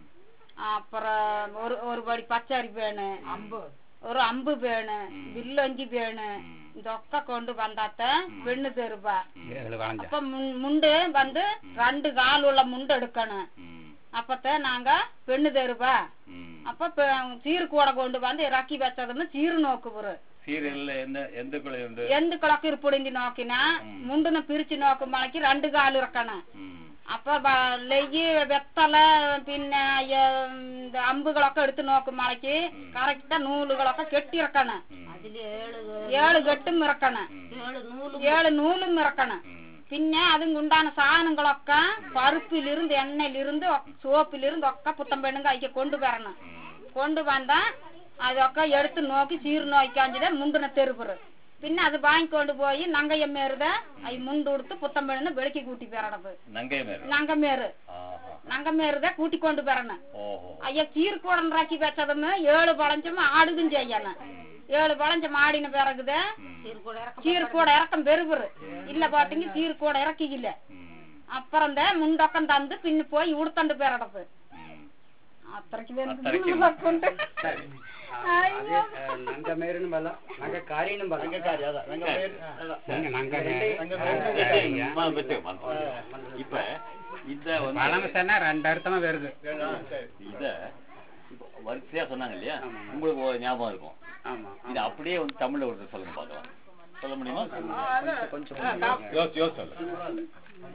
அப்புறம் ஒரு ஒரு படி பச்சரி வேணும் அம்பு ஒரு அம்பு வேணும் வில்லங்கி வேணும் ம். இதொக்க கொண்டு வந்தாத்த பெண்ணு தருவா ஏழு வளைஞ்சா அப்ப முன்- முண்டு வந்து ரெண்டு கால் உள்ள முண்டு எடுக்கணும் ம், அப்பத்த நாங்க பெண்ணு தருவா ம். அப்ப பெ- சீரு கூட கொண்டு வந்து இறக்கி வச்சதுன்னு சீரு நோக்குவரு சீரியல்ல எந்த எந்த கொலை உண்டு எந்த கிழக்கு இருப்பிடுங்கி நோக்கினா முண்டுன பிரிச்சு நோக்கும் மலைக்கு ரெண்டு கால் இருக்கணும் ம், അപ്പൊ ബ- ലെയ്യ് വെത്തല പിന്നെ ഈ, ഇത് അമ്പുകളൊക്കെ എടുത്ത് നോക്കും മലയ്ക്ക് കറക്റ്റാ നൂലുകളൊക്കെ കെട്ടിയിറക്കണം ഏഴ് കെട്ടും ഇറക്കണം ഏഴ് നൂലും ഇറക്കണം പിന്നെ அதுங்க உண்டான சாதனங்களൊക്കെ பருப்பிலிருந்து எண்ணெயிலிருந்து சோப்பிலிருந்து ഒക്കെ புத்தம் பெண்ணுங்க ஐக்க கொண்டு வரணும் கொண்டு வந்தா അതൊക്കെ എടുത്ത് നോക്കി ചീർ നോക്കാഞ്ചിത മുണ്ടിനെ തെരുപ്പറ് പിന്നെ അത് വാങ്ങിക്കൊണ്ട് പോയി നങ്കയമ്മേറുത ഈ മുണ്ട് കൊടുത്ത് പുത്തം പെണ്ണിന് വെളുക്കി കൂട്ടി പേരണത് நங்கை மேல നങ്കമേറ് ஆஹா. നങ്കമേറുത കൂട്ടിക്കൊണ്ട് വരണം ஓஹோ അയ്യ ചീർക്കൂടണ്ടാക്കി വെച്ചതും ഏഴ് വളഞ്ചും ആടുതും ചെയ്യണം ஏழு வளைஞ்ச மாடின பிறகுது சீர்கூட இறக்கம் பெருபுரு இல்ல பாத்தீங்க சீர்கூட இறக்கிக்கல ம், அப்புறம் தான் முண்டொக்கம் தந்து பின்னு போய் உடுத்தண்டு பேரடப்பு ம். അത്രയ്ക്ക് അത്രയ്ക്ക് വെന്തുകൊണ്ട് சரி ஆ, அதே அஹ், நங்க மேருன்னு வரலாம் நங்க காரின்னு வரலாம் நீங்க நாங்க ஆ, வெச்சு, வந்து. இப்ப இத வந்து பழமசன்னா ரெண்டு அர்த்தமா வருது இத இப்ப வரிசையா சொன்னாங்க இல்லையா உங்களுக்கு ஒரு ஞாபகம் இருக்கும் ஆமா இது அப்படியே வந்து தமிழ்ல ஒருத்தர் சொல்லுங்க பார்க்கலாம் சொல்ல முடியுமா கொஞ்சம் கொஞ்சம் யோசி யோசி சொல்லு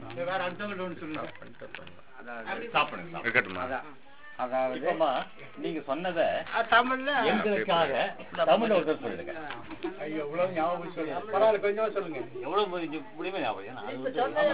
அதாவது சாப்பிடுங்க இருக்கட்டுமா அதாவது இப்பமா நீங்க சொன்னத எங்களுக்காக தமிழ்ல ஒருத்தர் சொல்லுங்க எவ்வளவு முடிஞ்சு முடியுமே ஞாபகம் ஏன்னா அது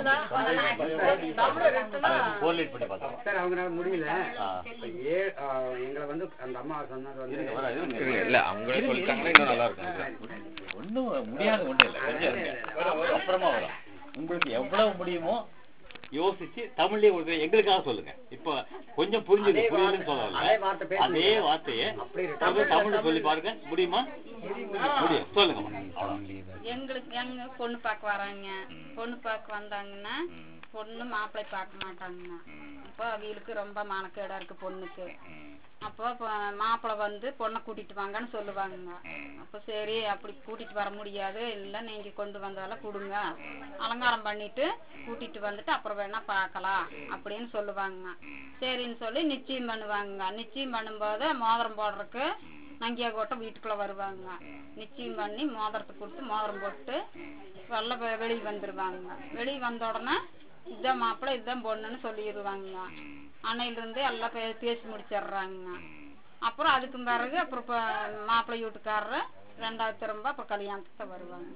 வந்து கோரிலேட் பண்ணி பார்த்தோம் சார் அவங்களால முடியல ஆ. இப்ப ஏ ஆ, எங்களை வந்து அந்த அம்மா சொன்னது வந்து இருங்க வர இருங்க இருங்க இல்ல அவங்களே சொல்லிட்டாங்கன்னா இன்னும் நல்லா இருக்கும் ஒண்ணும் முடியாத ஒண்ணும் இல்ல கொஞ்சம் இருங்க அப்புறமா வரும் உங்களுக்கு எவ்வளவு முடியுமோ யோசிச்சு தமிழ்லயே ஒரு எங்களுக்காக சொல்லுங்க இப்ப கொஞ்சம் புரிஞ்சுது அதே புரியலன்னு வார்த்தை- அதே வார்த்தை சொல்லல பேசுங்க. அதே வார்த்தையை அப்படி இருக்கு. கொஞ்சம் தமிழ்ல சொல்லி பாருங்க முடியுமா முடியும் சொல்லுங்க அவ்வளவு எங்களுக்கு எங்க பொண்ணு பார்க்க வராங்க பொண்ணு பார்க்க வந்தாங்கன்னா பொண்ணு மாப்பிள்ளை பார்க்க மாட்டாங்க அப்போ அவங்களுக்கு ரொம்ப மனக்கேடா இருக்கு பொண்ணுக்கு அப்போ ப- மாப்பிள்ளை வந்து பொண்ணை கூட்டிட்டு வாங்கன்னு சொல்லுவாங்க அப்போ சரி அப்படி கூட்டிட்டு வர முடியாது இல்ல நீங்க கொண்டு வந்தாலும் கொடுங்க அலங்காரம் பண்ணிட்டு கூட்டிட்டு வந்துட்டு அப்புறம் வேணா பார்க்கலாம் அப்படின்னு சொல்லுவாங்க சரின்னு சொல்லி நிச்சயம் பண்ணுவாங்க நிச்சயம் பண்ணும்போது மோதிரம் போடுறதுக்கு நங்கியா கோட்டை வீட்டுக்குள்ள வருவாங்க நிச்சயம் பண்ணி மோதிரத்தை கொடுத்து மோதிரம் போட்டு வெள்ள வெளியே வந்துருவாங்க வெளியே வந்த உடனே இதுதான் மாப்பிள்ளை இதுதான் பொண்ணுன்னு சொல்லிடுவாங்க அன்னையில இருந்து எல்லாம் பே- பேசி முடிச்சிடுறாங்க அப்புறம் அதுக்கு பிறகு அப்புறம் இப்ப மாப்பிள்ளை வீட்டுக்காரரு ரெண்டாவது திரும்ப அப்புறம் கல்யாணத்துக்கு வருவாங்க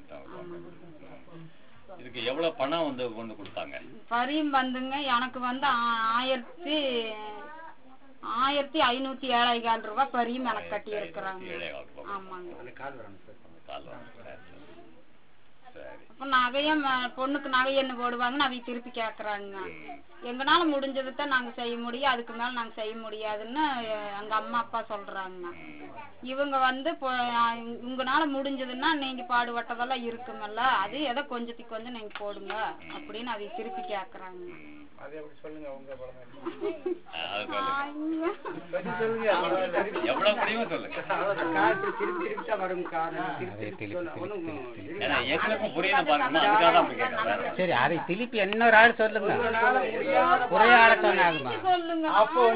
இதுக்கு எவ்வளவு பணம் வந்து கொண்டு கொடுத்தாங்க பரியும் வந்துங்க எனக்கு வந்து ஆ- ஆயிரத்தி ஆயிரத்தி ஐநூத்தி ஏழாயிரம் ரூபாய் பரியும் எனக்கு கட்டி இருக்கிறாங்க ஏழேகால் ரூபாய். ஆமாங்க அந்த கால் வரணும் சார் கால் வாங்க. சரி, சரி. சரி அப்ப நகையும் அஹ், பொண்ணுக்கு நகை என்ன போடுவாங்கன்னு அவங்க திருப்பி கேக்குறாங்க எங்கனால முடிஞ்சதை தான் நாங்க செய்ய முடியும் அதுக்கு மேல நாங்க செய்ய முடியாதுன்னு அஹ், எங்க அம்மா அப்பா சொல்றாங்க இவங்க வந்து இப்போ, அஹ், உங்கனால முடிஞ்சதுன்னா நீங்க பாடுபட்டதெல்லாம் இருக்குமல்ல அது ஏதோ கொஞ்சத்துக்கு கொஞ்சம் நீங்க போடுங்க அப்படின்னு அவங்க திருப்பி கேக்குறாங்க அது சொல்லுங்க. எவ்வளவு முடியுமோ சொல்லுங்க அவ்வளவுதான். கால் இப்படி திருப்பி திருப்பி தான் வரும் கால் திருப்பி திருப்பி சொல்ல ஒண்ணும் ஏன்னா எங்களுக்கும் புரியணும் பாருங்க அதுக்காக தான் அப்படி கேட்டேன் வேற ஒண்ணும் சரி அதை திருப்பி இன்னொரு ஆள் சொல்லுங்க ஒரே ஆளை சொன்னாகுமா சொல்லுங்க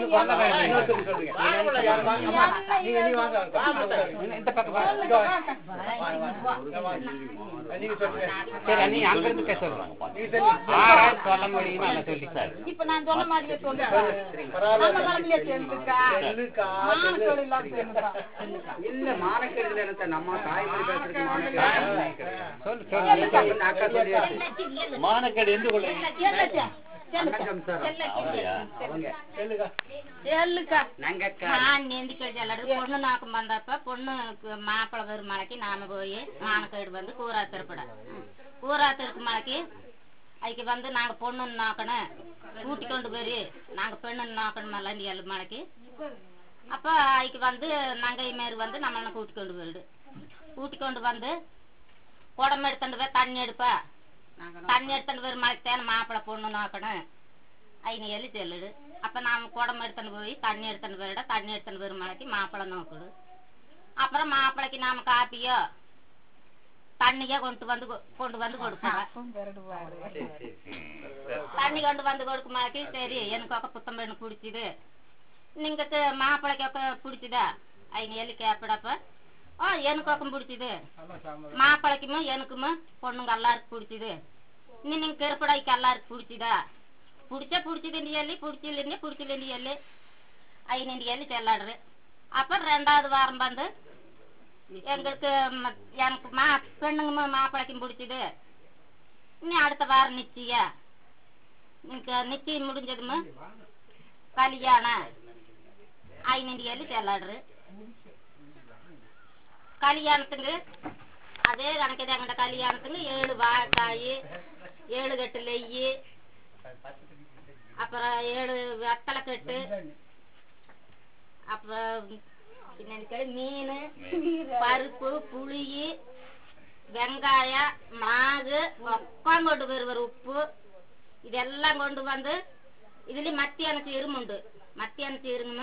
இந்த பக்கம் வா. சரி நீ அங்க இருந்து சொல்லுங்க ஆறு ஆள் சொல்ல முடியுமா அதை சொல்லி சார் இப்ப நான் சொன்ன மாதிரியே சொல்லுங்க நம்ம கிளம்பியா செல்லுக்கா மானக்கேடு இல்லாம செல்லுக்கா இல்ல மானக்கேடுல எனக்கு நம்ம தாய்மொழி பேசுறதுக்கு மானக்கேடு சொல்லு சொல்லு அக்கா சொல்லியாச்சு மானக்கேடு எந்த கொள்ளைங்க வணக்கம் சார் அப்படியா அவங்க செல்லுக்கா நங்கக்கா நான் நெந்திக்க சொல்லடு பொண்ணு நாக்கம் வந்தப்ப பொண்ணுக்கு மாப்பிள்ளை வரும் மலைக்கு நாம போய் மானக்கேடு வந்து கூரா திருப்பட கூரா திருக்கு மலைக்கு அதுக்கு வந்து நாங்க பொண்ணு நோக்கணும் கூட்டி கொண்டு போய் நாங்க பெண்ணு நோக்கணும் மல்லி ஏழு மலைக்கு அப்ப அதுக்கு வந்து நங்கை மாரி வந்து நம்மள கூட்டி கொண்டு போயிடு கூட்டி கொண்டு வந்து குடம் எடுத்துட்டு போய் தண்ணி எடுப்பா தண்ணி எடுத்துட்டு போய் மலைக்கு தேன மாப்பிள்ளை பொண்ணு நோக்கணும் ஐநூறு எள்ளி செல்லுடு அப்ப நாம குடம் எடுத்துன்னு போய் தண்ணி எடுத்துன்னு போயிட தண்ணி எடுத்துன்னு போய் மலைக்கு மாப்பிள்ளை நோக்குடு அப்புறம் மாப்பிள்ளைக்கு நாம காப்பியோ தண்ணியோ கொண்டு வந்து கொ- கொண்டு வந்து கொடுப்பாங்க சரி சரி தண்ணி கொண்டு வந்து கொடுக்க மலைக்கு சரி எனக்கு ஒக்க புத்தம் பெண்ணு பிடிச்சிது நீங்க கு- மாப்பிள்ளைக்கு ஒக்க பிடிச்சிதா ஐநூறு எள்ளி கேப்படப்ப ஓ எனக்கு ஒக்கம் பிடிச்சிது மாப்பிள்ளைக்குமே எனக்குமே பொண்ணுங்க எல்லாருக்கும் பிடிச்சிது இன்னும் நீங்க கருப்படாய்க்கு எல்லாருக்கும் பிடிச்சிதா பிடிச்சா பிடிச்சதுன்னு சொல்லி பிடிச்சில்லைங்க பிடிச்சில்லைன்னு சொல்லி ஐநூறு சொல்லி செல்லாடுறு அப்புறம் ரெண்டாவது வாரம் வந்து எங்களுக்கு ம- எனக்கு மா பெண்ணுங்க மாப்பிள்ளைக்கும் பிடிச்சது இனி அடுத்த வாரம் நிச்சயா இன்னைக்கு நிச்சயம் முடிஞ்சதுமே கல்யாணம் ஐநூறு சொல்லி செல்லாடுறு கல்யாணத்துக்கு அதே கணக்கு எங்கள்ட கல்யாணத்துக்கு ஏழு வாழைக்காய் ஏழு கட்டு நெய் அப்புறம் ஏழு வெத்தலை கட்டு அப்புறம் என்னன்னு மீன் பருப்பு புளி வெங்காயம் மாவு ஒக்கம் கொண்டு வருவார் உப்பு இதெல்லாம் கொண்டு வந்து இதுலயும் மத்தியான சீரும் உண்டு மத்தியான சீருங்க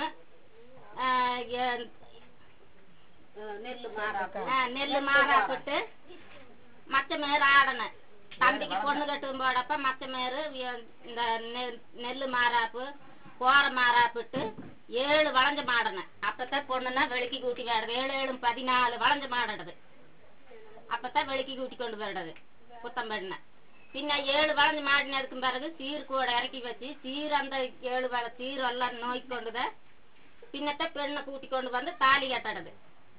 நெல்லு மாறாப்பிட்டு மச்ச மேரு ஆடணும் தம்பிக்கு பொண்ணு கட்டும் போடப்ப மச்ச மேரு வி- இந்த நெ- நெல்லு மாறாப்பு கோர மாறாப்பிட்டு ஏழு வளைஞ்ச மாடணும் அப்பதான் பொண்ணுன்னா வெளிக்கி கூட்டி வேடுது ஏழு ஏழு பதினாலு வளைஞ்ச மாடுறது அப்பதான் வெளிக்கி கூட்டி கொண்டு போயிடுது புத்தம் பெண்ண பின்ன ஏழு வளைஞ்சு மாடினதுக்கு பிறகு சீர் கூட இறக்கி வச்சு சீர் அந்த ஏழு வள சீர் எல்லாம் நோய்க்கு கொண்டுத பின்னத்த பெண்ணை கூட்டி கொண்டு வந்து தாலி கட்டடுது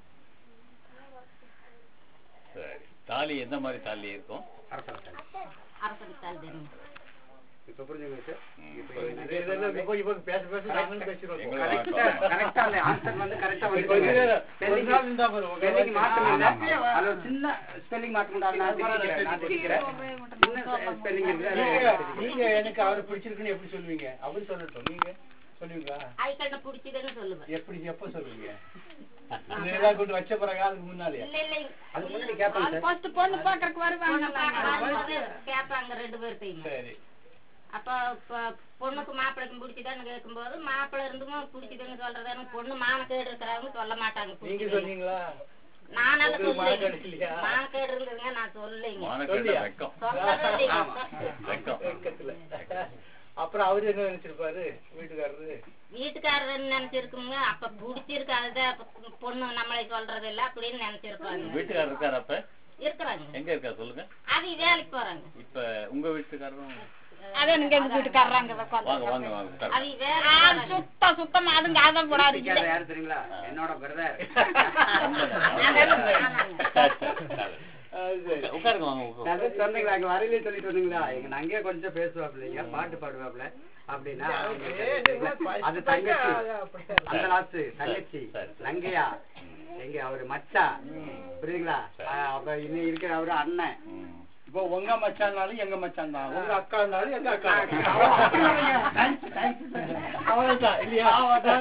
சரி தாலி எந்த மாதிரி தாலி இருக்கும் அரசாங்கம் அரசு தாலி தெரியும் இப்ப புரிஞ்சுங்க சார் ம், இப்ப புரியுது. நிறைய இதெல்லாம் இப்போ இப்போ பேச பேச நாங்களும் பேசிடுவோம் எங்களை கரெக்டா வாங்கிட்டு கரெக்டா அந்த ஆன்சர் வந்து கரெக்டா வந்து கொஞ்ச நேரம், ஒரு ஸ்பெல்லிங் நாள் இருந்தா பாரு, உங்க ஸ்பெல்லிங் மாற்றம் இல்ல ஆமா. அது ஒரு சின்ன ஸ்பெல்லிங் மாற்றம் உண்டா நான் தெரிஞ்சுக்கிறேன் நான் தெரிஞ்சுக்கிறேன் சின்ன ஸ்பெல்லிங் இருக்கு அதை நீங்க நான் தெரிஞ்சுக்கிறேன். நீங்க எனக்கு அவரை பிடிச்சிருக்குன்னு எப்படி சொல்லுவீங்க அவர் சொல்லட்டும் நீங்க சொல்லுவீங்களா ஐக்கண்ணை பிடிச்சதுன்னு சொல்லுவேன் எப்படி எப்ப சொல்லுவீங்க இந்த இதெல்லாம் கொண்டு வச்ச பிறகு அதுக்கு முன்னாலே இல்ல இல்ல அதுக்கு முன்னாடி கேட்பாங்க சார் ஃபர்ஸ்ட் பொண்ணு பாக்குறதுக்கு பொண்ணு வருவாங்க பார்க்க வரும்போது கேட்பாங்க ரெண்டு பேர்த்தையும் சரி அப்போ ப- பொண்ணுக்கு மாப்பிள்ளைக்கும் பிடிச்சதான்னு கேட்கும்போது மாப்பிள்ளை இருந்தும் பிடிச்சதுன்னு சொல்றதானு பொண்ணு மானக்கேடு இருக்கிறவங்க சொல்ல மாட்டாங்க நீங்க பிடிச்சதுன்னு. சொன்னீங்களா நானெல்லாம் உங்களுக்கு சொல்லலைங்க மானக்கேடு இல்லையா? மானக்கேடு இருந்ததுங்க நான் சொல்லலைங்க மானக்கேட்ட சொல்லியா? வெக்கம் சொல்லவே இல்லைங்க ஆமா. வெக்கம் வெக்கத்துல. அப்புறம் அவரு என்ன நினைச்சிருப்பாரு வீட்டுக்காரரு வீட்டுக்காரர் நினைச்சிருக்குங்க அப்ப பிடிச்சிருக்கு அதுதான் அப்ப பொண்ணு நம்மளை சொல்றது இல்ல அப்படின்னு நினைச்சிருப்பாங்க வீட்டுக்காரர் இருக்காரு அப்ப இருக்கிறாங்க எங்க இருக்காரு சொல்லுங்க அது வேலைக்கு போறாங்க இப்ப உங்க வீட்டுக்காரரும் அதே நீங்க எங்க வீட்டுக்காரங்க வாங்க வாங்க வாங்க உட்காருங்க. அது வேலைக்கு போறாங்க. சுத்த சுத்தமா அதுங்க அதை கூடாது வீட்டுக்காரர் யாரு தெரியுங்களா என்னோட பிரதர் சரி, சரி, சரி. அது சரி. உட்காருங்க வாங்க உட்காருங்க. அதான் சொன்னீங்களா அங்க வரையிலே சொல்லிட்டு வந்தீங்களா எங்க நான் அங்கேயே கொஞ்சம் பேசுவாப்லைங்க பாட்டு பாடுவாப்ல அப்படின்னா அது தங்கச்சி அந்த லாஸ்ட் தங்கச்சி சரி. லங்கையா எங்க அவரு மச்சா புரியுதுங்களா சரி. ஆ, அப்ப இன்னும் இருக்கிற அவரு அண்ணன் ம். இப்போ உங்க மச்சான்னாலும் எங்க மச்சான் தான் உங்க அக்கா இருந்தாலும் எங்க அக்கா அவ்வளவுதான் இல்லையா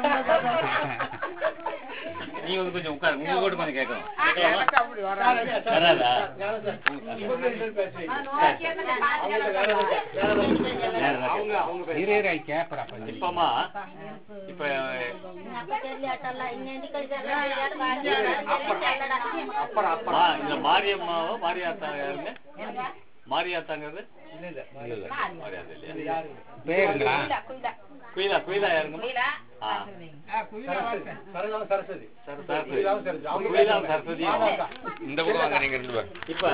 நீங்க வந்து கொஞ்சம் உட்காருங்க உங்க கூட கொஞ்சம் கேட்கணும் எனக்கு அப்படி வராது. வராதா? ஞானம் சார். இவங்க ரெண்டு பேரும் பேசுறீங்க. சரி. அவங்க வேற வேற- வேற வேற- வேற ஏதாவது அவங்க கேட்கணும். அவங்க இரு இரு கேப்படா கொஞ்சம் இப்பமா இப்ப அப்ப தெரியலாட்டல்ல, இன்னைக்கு கழிச்சாலும் வாங்கியாலும் சொல்லடா. அப்புறம் அப்புறம் மா- இந்த மாரியம்மாவோ மாரியாத்தா யாருங்க மாரியாத்தாங்கிறது இல்ல, இல்ல. மாரியாத்தா இல்லையா யாரு? பேருங்களா குயிலா குயிலா யாருங்க ஆ. சரஸ்வதி. சரஸ்வதி, சரஸ்வதி. சரஸ்வதி. குயிலாவும் சரஸ்வதி. அவங்க குயிலாவும் சரஸ்வதியும். ஆமாக்கா. இந்த பக்கம் வாங்க நீங்க ரெண்டு பேர் இப்ப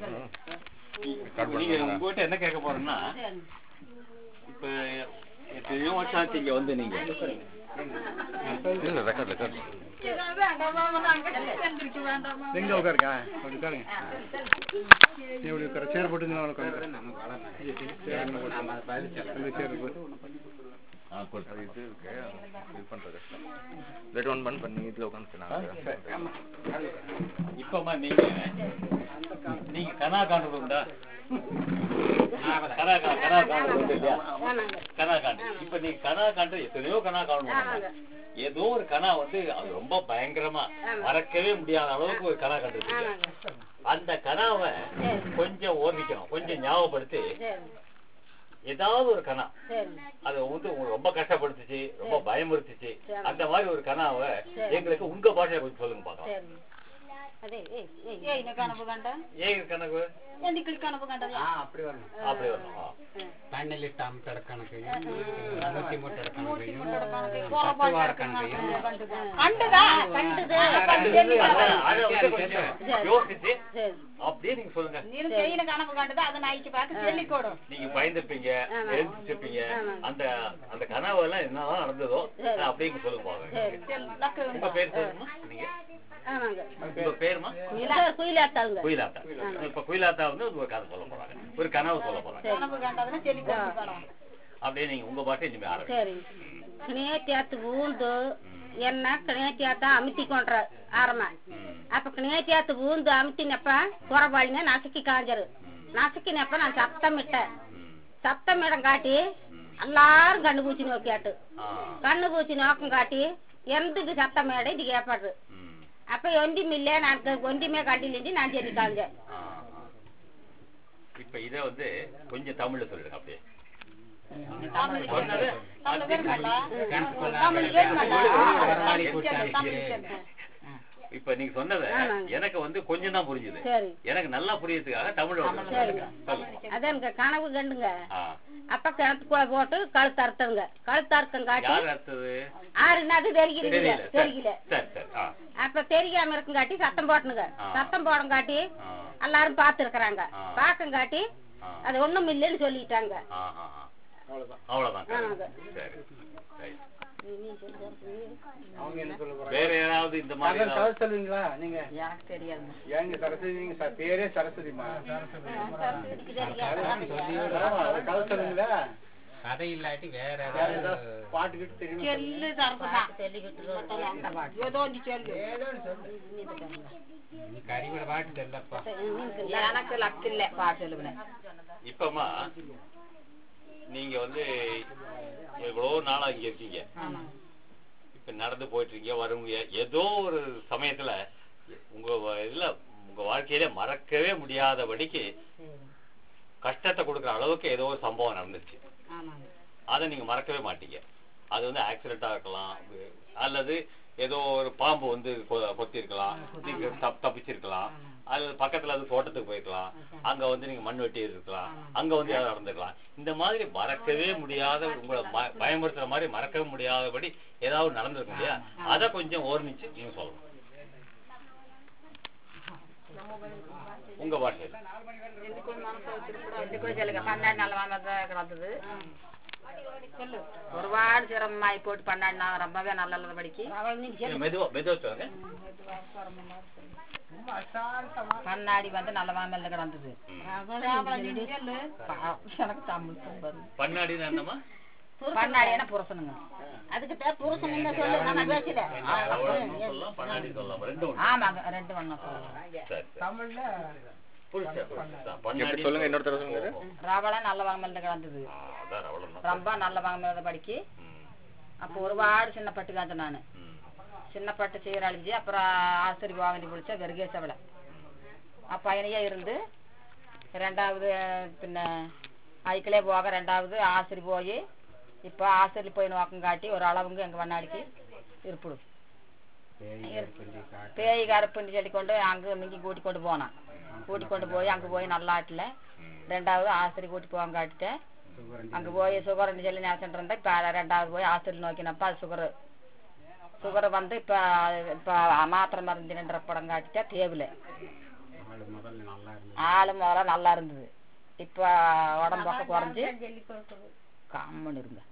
நீங்க உங்ககிட்ட என்ன கேட்க போறேன்னா இப்ப எத்தனையோ வருஷம் ஆச்சு இங்க வந்து நீங்க இல்ல ரெக்கார்ட் ரெக்கார்ட் எங்க உட்காருங்க அப்படி உட்காருங்க நீ இப்படி உட்காரு சேர் போட்டு நான் உட்காரு சேர் போட்டு அந்த சேர் போட்டு ஆ, கொடுத்து. இது இருக்கு இது பண்றது கஷ்டம் லெட் ஒன் பண்ணி பண்ணி இதுல உட்காந்து இப்பமா நீங்க நீங்க கனா காண்றது உண்டா கனா கா- கனா காண்றது உண்டு இல்லையா கனா காண்டு இப்ப நீங்க கனா காண்டு எத்தனையோ கனா காணணும் ஏதோ ஒரு கனா வந்து அது ரொம்ப பயங்கரமா மறக்கவே முடியாத அளவுக்கு ஒரு கனா கண்டு அந்த கனாவை கொஞ்சம் ஓர்மிக்கணும் கொஞ்சம் ஞாபகப்படுத்தி ஏதாவது ஒரு கனா அது வந்து உங்களுக்கு ரொம்ப கஷ்டப்படுத்துச்சு ரொம்ப பயமுறுத்துச்சு அந்த மாதிரி ஒரு கனாவை எங்களுக்கு உங்க பாஷையை கொஞ்சம் சொல்லுங்க பார்க்கலாம் ஏய் கனவு கண்ட ஏன் கணக்கு ఎందుకు కనపు గంటది ஆ அப்படி வரணும் அப்படி வரணும் ஆ. தண்ணிலிட்ட அமுத்தட கணக்கையும் நூத்தி முட்டட கணக்கையும் கோபம் பத்துவார கணக்கையும் கண்டுதா கண்டுது. அதான், அதை வந்து கொஞ்சம் யோசிச்சு அப்படியே நீங்க சொல்லுங்க நீனும் செய்யணும் கனவு கண்டது அதை நாய்க்கு பார்த்து சொல்லிக்கோடும் நீங்க பயந்துருப்பீங்க ஆமா. எழுந்திருப்பீங்க ஆமாங்க. அந்த அந்த கனவு எல்லாம் என்னதான் நடந்ததோ சரி. அப்படியே சொல்லுங்க பாருங்க சரி, லக்கு உங்க பேர் சொல்லுமா நீங்க ஆமாங்க உங்க பேருமா குயிலாத்தாங்க குயிலாத்தா இப்ப குயிலாத்தா வந்து ஒரு கதை சொல்ல போறாங்க ஒரு கனவு சொல்ல போறாங்க கனவு கண்டதுன்னா சொல்லி கொடுத்துக்கணும் அப்படியே நீங்க உங்க பாட்டை இனிமே ஆரம்பிங்க சரி கிணேத்தியாத்து ஊந்து என்ன கிணேத்தியாத்த அமுத்தி கொண்ற ஆரம்ப அப்ப கிணேத்தியாத்து ஊந்து அமுத்தினப்ப குறபாளிங்க நசுக்கி காஞ்சரு நசுக்கினப்ப நான் சத்தம் இட்டேன் சத்தம் இடம் காட்டி எல்லாரும் கண்ணு பூச்சி நோக்கியாட்டு கண்ணு பூச்சி நோக்கம் காட்டி எந்தக்கு சத்தம் மேடை இது கேப்பாடு அப்ப ஒண்டிமில்ல நான் ஒண்டிமே கண்டிலிருந்து நான் சொல்லி காஞ்சேன் இப்ப இத வந்து கொஞ்சம் தமிழ்ல சொல்லிடுங்க அப்படியே தமிழ் சொன்னது தமிழ் வேணுமாடா? கணக்கு தமிழ் வேணுமாடா? வரலாறு சொல்லு, கூட்டாளி. தமிழ் சொல்லு. இப்ப நீங்க சொன்னத ஆமாங்க. எனக்கு வந்து கொஞ்சம் தான் புரிஞ்சுது சரி எனக்கு நல்லா புரியறதுக்காக தமிழோட சரிங்க. சொல்லுங்க அதான் எனக்கு கனவு கண்டுங்க ஆ. அப்ப கிணத்துக்குள்ள போட்டு கழுத்து அறுத்தங்க கழுத்து அறுத்தம் காட்டி யார் அடுத்தது ஆறுனா அது தெரிகிறது தெரியல சரி தெரியல சரி சரி ஆ அப்ப தெரியாம இருக்கும் காட்டி சத்தம் போட்டுனுங்க ஆ. சத்தம் போடும் காட்டி ஆ. எல்லாரும் பாத்துருக்கறாங்க ஆ. பாக்கம் காட்டி ஆ. அது ஒண்ணும் இல்லைன்னு சொல்லிட்டாங்க ஆ, ஆ, ஆ. அவ்வளவுதான் ஆமாங்க. சரி சரி அவங்க என்ன சொல்ல போறாங்க வேற யாராவது இந்த மாதிரி கதை ஏதாவது- கதை சொல்லுவீங்களா நீங்க எனக்கு தெரியாது ஏங்க சரஸ்வதி நீங்க ச- பேரே சரஸ்வதிமா ஆமா, ஒரு கதை சொல்லுங்களா கதை இல்லாட்டி வேற வேற ஏதாவது ஏதாவது பாட்டு கிட்டு தெரியும் சொல்லு தரப்புதான் ஏதோ ஒன்று சொல்லு நீ கறிவிட பாட்டு தெரியலப்பா எனக்கு லக்கு இல்ல பாட்டு சொல்லுவேன் இப்பமா நீங்க வந்து எவ்வளோ நாளா இங்க இருக்கீங்க இப்ப நடந்து போயிட்டு இருக்கீங்க வருவீங்க ஏதோ ஒரு சமயத்துல உங்க வ- இதுல உங்க வாழ்க்கையில மறக்கவே முடியாதபடிக்கு கஷ்டத்தை கொடுக்குற அளவுக்கு ஏதோ ஒரு சம்பவம் நடந்துச்சு ஆமாங்க அதை நீங்க மறக்கவே மாட்டீங்க அது வந்து ஆக்சிடென்டா இருக்கலாம் அல்லது ஏதோ ஒரு பாம்பு வந்து கொ- கொத்திருக்கலாம் நீங்க தப் தப்பிச்சிருக்கலாம் அல்லது பக்கத்துல அது தோட்டத்துக்கு போயிருக்கலாம் அங்க வந்து நீங்க மண் வெட்டி இருக்கலாம் அங்க வந்து ஏதாவது நடந்துக்கலாம் இந்த மாதிரி மறக்கவே முடியாத உங்களை ம- பயமுறுத்துற மாதிரி மறக்கவே முடியாதபடி ஏதாவது நடந்திருக்கும் இல்லையா அதை கொஞ்சம் ஓர்மிச்சு நீங்க சொல்லணும் உங்க பாஷையில ఎందుకు చెల్లిగా పన్నెండు నెలల మంది கிடந்தது சொல்லு ஒருபாடு சிரமமாய் போட்டு பன்னெண்டு நாள் ரொம்பவே நல்ல படிக்கு மெதுவா மெதுவா சொல்லுங்க கண்ணாடி வந்து நல்ல மாமல்ல கிடந்தது எனக்கு தமிழ் சொல்லுது பண்ணாடினா என்னம்மா கண்ணாடி என்ன புருஷனுங்க அதுக்கு புருஷன் சொல்லு நம்ம பேசல ஆ, அவ்வளவு சொல்லலாம் பண்ணாடி சொல்லலாம் ரெண்டும் ஒண்ணு. ஆமாங்க ரெண்டு ஒண்ணும் சொல்லலாம் சரி, சரி. புரியுது, புரியுது. தான், எப்படி பண்ணாடி சொல்லுங்க இன்னொரு தடவை சொல்லுங்க ரவளை நல்ல வாங்கமல்ல கிடந்தது ஆ, அதான் அவ்வளவுதான். ரொம்ப நல்ல வாங்கமல்ல படிக்கு ம், அப்போ ஒருபாடு சின்ன பட்டு காஞ்ச நான் ம், சின்ன பட்டு சீரழிஞ்சு அப்புறம் ஆசிரி வாங்கி பிடிச்ச வெறுகேசவளை அப்போ பையனையே இருந்து ரெண்டாவது பின்ன ஐக்கிலே போக ரெண்டாவது ஆசிரி போய் இப்போ ஆசிரி போய் நோக்கம் காட்டி ஒரு அளவுங்க எங்கள் வண்ணாடிக்கு இருப்பிடு பேய் கருப்புன்னு சொல்லி கொண்டு அங்கே மிங்கி கூட்டி கொண்டு போனான் கூட்டி கொண்டு போய் அங்கே போய் நல்லாட்டில் ரெண்டாவது ஆசிரி கூட்டி போவாங்க காட்டிட்டேன் அங்கே போய் சுகர்னு சொல்லி நினச்சிட்டு இருந்தேன் இப்போ ரெண்டாவது போய் ஆசிரி நோக்கினப்ப அது சுகரு சுகர் வந்து இப்போ இப்போ மாத்திரை மருந்து நின்ற படம் காட்டிட்டா தேவையில்லை ஆளு முதல்ல நல்லா இருந்தது இப்போ உடம்பொக்க குறைஞ்சி கம்முன்னு இருங்க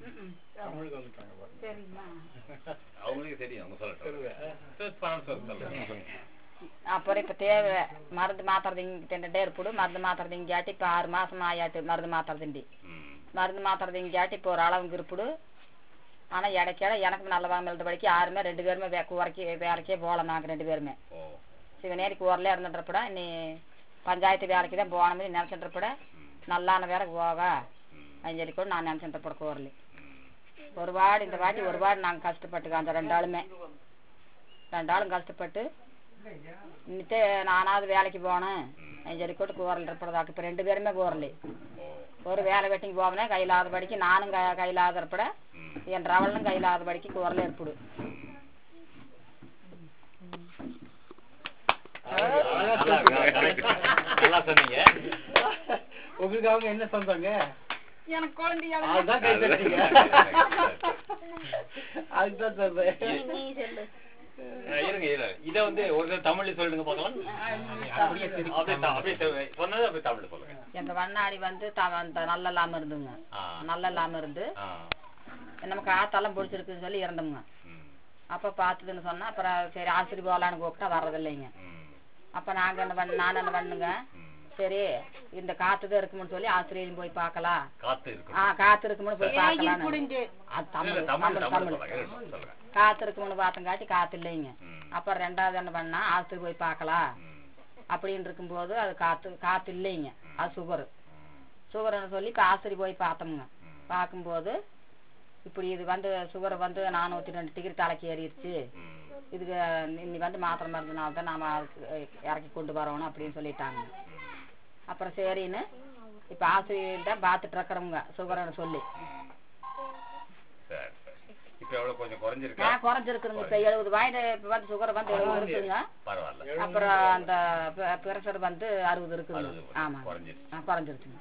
அவங்களுக்கு தெரியும் அவங்க சொல்லட்டும் சரி, பரவாயில்ல, சொல்லு, சொல்லு. அப்புறம் இப்போ தேவை மருந்து மாத்திரை திங்க தின்னுட்டே இருப்பிடு மருந்து மாத்திரை திங்காட்டி இப்போ ஆறு மாசம் ஆயாட்டு மருந்து மாத்திரை திண்டி ம், மருந்து மாத்திரை திங்காட்டி இப்போ ஒரு அளவுக்கு இருப்பிடு ஆனால் இடைக்கால எனக்கு நல்ல வாங்க படிக்க யாருமே ரெண்டு பேருமே வே குறைக்கி வேலைக்கே போகல நாங்கள் ரெண்டு பேருமே ஓ, சிவனேரிக்கு ஊரில் இருந்துன்றப்பட நீ பஞ்சாயத்து வேலைக்கு தான் போகணும்னு நினச்சின்றப்பட நல்லான வேலைக்கு போக அப்படின்னு சொல்லி கூட நான் நினச்சின்றப்பட ஊரில் ஒருபாடு இந்த வாட்டி ஒருபாடு நாங்கள் கஷ்டப்பட்டுக்கோம் அந்த ரெண்டு ஆளுமே ரெண்டு ஆளும் கஷ்டப்பட்டு இன்னிட்டு நானாவது வேலைக்கு போனேன் அப்படின்னு சொல்லி கூட கூறல் இருப்பதாக்கு இப்போ ரெண்டு பேருமே கூறலி ஒரு வேலை வெட்டிக்கு போவனே கையிலாத படிக்கு நானும் க கையிலாத இருப்பட என் ரவலனும் கையிலாத படிக்கு கூறல இருப்பிடு நல்லா இருக்கு, correct. நல்லா சொன்னீங்க உங்களுக்கு அவங்க என்ன சொந்தங்க எனக்கு குழந்தைய அதுதான் கை தட்டீங்க அதுதான் சொல்றேன் நீ சொல்லு அஹ் இருங்க இருங்க இத வந்து ஒரு தடவை தமிழ்ல சொல்லுங்க பார்க்கலாம் அப்படியே திருப்பி அப்படியே த- அப்படியே தெ- சொன்னது அப்படியே தமிழ்ல சொல்லுங்க எங்க வண்ணாடி வந்து த- அந்த நல்ல இல்லாம இருந்துங்க ஆ. நல்ல இல்லாம இருந்து ஆ. நமக்கு ஆத்தெல்லாம் பிடிச்சிருக்குன்னு சொல்லி இறந்தோமுங்க ம். அப்ப பார்த்ததுன்னு சொன்னா அப்புறம் சரி ஆசிரி போகலான்னு கூப்பிட்டா வர்றதில்லைங்க ம். அப்ப நாங்க என்ன பண்ண நான் என்ன பண்ணுங்க ம். சரி இந்த காத்துதான் இருக்கும்னு சொல்லி ஆசிரியரையும் போய் பார்க்கலாம் காத்து இருக்கு ஆ காத்து இருக்கும்னு போய் பார்க்கலாம் புடிஞ்சு அது தமிழ் இல்ல, தமிழ் தமிழ் தமிழ் தமிழ் சொல்லுங்க இருங்க, சொல்லுங்க காத்து இருக்கும்னு பார்த்தங்காட்டி காத்து இல்லைங்க ம். அப்புறம் ரெண்டாவது என்ன பண்ணா ஆஸ்பத்திரி போய் பார்க்கலாம் ம். அப்படின்னு இருக்கும்போது அது காத்து காத்து இல்லைங்க அது சுகர் சுகர்னு சொல்லி இப்போ ஆஸ்பத்திரி போய் பார்த்தோமுங்க பார்க்கும்போது இப்படி இது வந்து சுகர் வந்து நானூற்றி ரெண்டு டிகிரி தலைக்கு ஏறிடுச்சு ம். இதுக்கு இன்னி வந்து மாத்திரை மருந்துனால தான் நாம அதுக்கு இறக்கி கொண்டு வரணும் அப்படின்னு சொல்லிட்டாங்க அப்புறம் சரின்னு இப்போ ஆசிரியர் தான் பார்த்துட்டு இருக்கிறவங்க சுகர்னு சொல்லி சரி சரி இப்ப எவ்வளவு கொஞ்சம் குறைஞ்சிருக்கா நான் குறைஞ்சிருக்குதுங்க இப்போ எழுபது வயது இப்போ வந்து சுகர் வந்து எழுபது இருக்குங்க பரவாயில்ல அப்புறம் அந்த பிரஷர் வந்து அறுபது இருக்குதுங்க அறுபது ஆமாம் குறைஞ்சிருச்சு ஆ குறைஞ்சிருச்சுங்க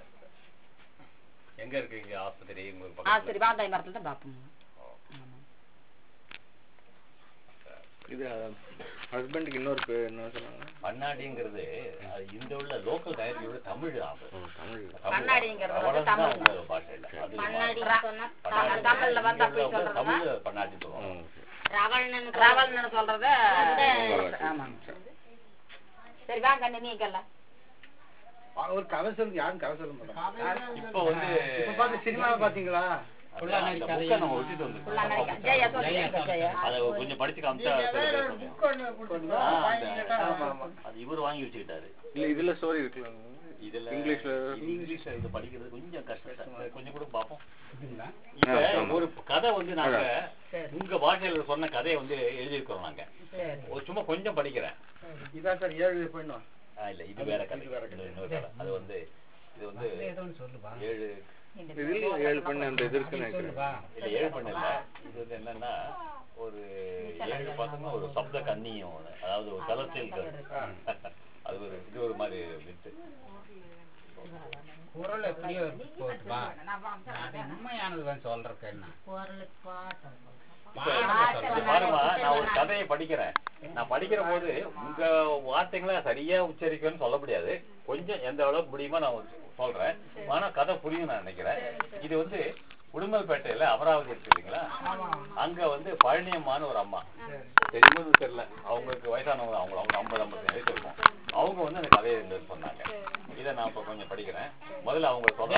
எங்க இருக்கீங்க ஆஸ்பத்திரி உங்களுக்கு பக்கத்துல ஆஸ்பத்திரி வாந்தாய் மரத்தில் தான் பார்ப்போங்க இது ஹஸ்பண்டுக்கு இன்னொரு பேர் என்ன சொன்னாங்க பண்ணாடிங்கிறது அது இந்த உள்ள லோக்கல் டயரியோட தமிழ் ஆகு தமிழ் பண்ணாடிங்கிறது வந்து அவ்வளவுதான் தமிழ். உங்க பாஷையில அது பண்ணாடி சொன்னா பண்ணாடி. தமிழ்ல வந்து அப்படி இங்க உள்ள சொல்றதுன்னா? தமிழ்ல பண்ணாடி சொல்லுவோம் ரவல்னு ரவல்னு சொல்றத அந்த- ஆமாங்க சரி வாங்க அண்ணே, நீங்கல்ல ஒரு கதை சொல்லுங்க யாரும் கதை சொல்ல மாட்டாங்க இப்போ வந்து இப்ப பார்த்து சினிமாவை பாத்தீங்களா அந்த- அந்த book-அ நம்ம விட்டுட்டு ஃபுல்லா நினைக்க வந்துருக்கோம் ஜெயா சொல்லுங்க ஜெயா அதை கொஞ்சம் படிச்சு காமிச்சா சில பேர் சொல்லுவாங்க. ஆ, அந்த- ஆமா ஆமா அது இவர் வாங்கி வச்சுக்கிட்டாரு இல்ல இதுல ஸ்டோரி இருக்குல்ல இதுல இங்கிலீஷ்ல இது இங்கிலீஷ்ல இது படிக்கிறது கொஞ்சம் கஷ்டம் சார். கொஞ்சம் கூட பார்ப்போம் ஆ, இப்ப ஆமா. ஒரு கதை வந்து நாங்க சரி. உங்க பாஷையில சொன்ன கதையை வந்து எழுதியிருக்கிறோம் நாங்க சரி ஒரு சும்மா கொஞ்சம் படிக்கிறேன் இதான் சார் ஏழு பண்ணுவோம் ஆ, இல்ல இது வேற கதை இது இன்னொரு கதை அது வந்து இது வந்து ஏதோ ஒன்று சொல்லுப்பா ஏழு இதுல ஏழு பண்ண அந்த இது இருக்குன்னு நினைக்கிறேன் சொல்லுப்பா இல்ல ஏழு பண்ண இல்ல இது வந்து என்னன்னா ஒரு ஏழு பார்த்தோம்னா ஒரு சப்த கன்னியும் ஒண்ணு. அதாவது ஒரு செலஸ்டியல் அது ஒரு இது ஒரு மாதிரி வித்து குரல் எப்படியோ போட்டுப்பா அது உண்மையானது வந்து சொல்றதுக்கு என்ன இப்ப பாருமா நான் ஒரு கதையை படிக்கிறேன் நான் படிக்கிற போது உங்க வார்த்தைகளை சரியா உச்சரிக்கணும்னு சொல்ல முடியாது கொஞ்சம் எந்த அளவுக்கு முடியுமோ நான் சொல்றேன் ஆனா கதை புரியும் நான் நினைக்கிறேன் இது வந்து உடுமல்பேட்டையில அமராவதி இருக்கு இல்லைங்களா அங்க வந்து பழனியம்மான்னு ஒரு அம்மா தெரியுமோன்னு தெரியல அவங்களுக்கு வயசானவங்க அவங்க அவங்க ஐம்பது ஐம்பது வயசு இருக்கும் அவங்க வந்து அந்த கதையை எழுத சொன்னாங்க இதை நான் இப்ப கொஞ்சம் படிக்கிறேன் முதல்ல அவங்க சொல்ற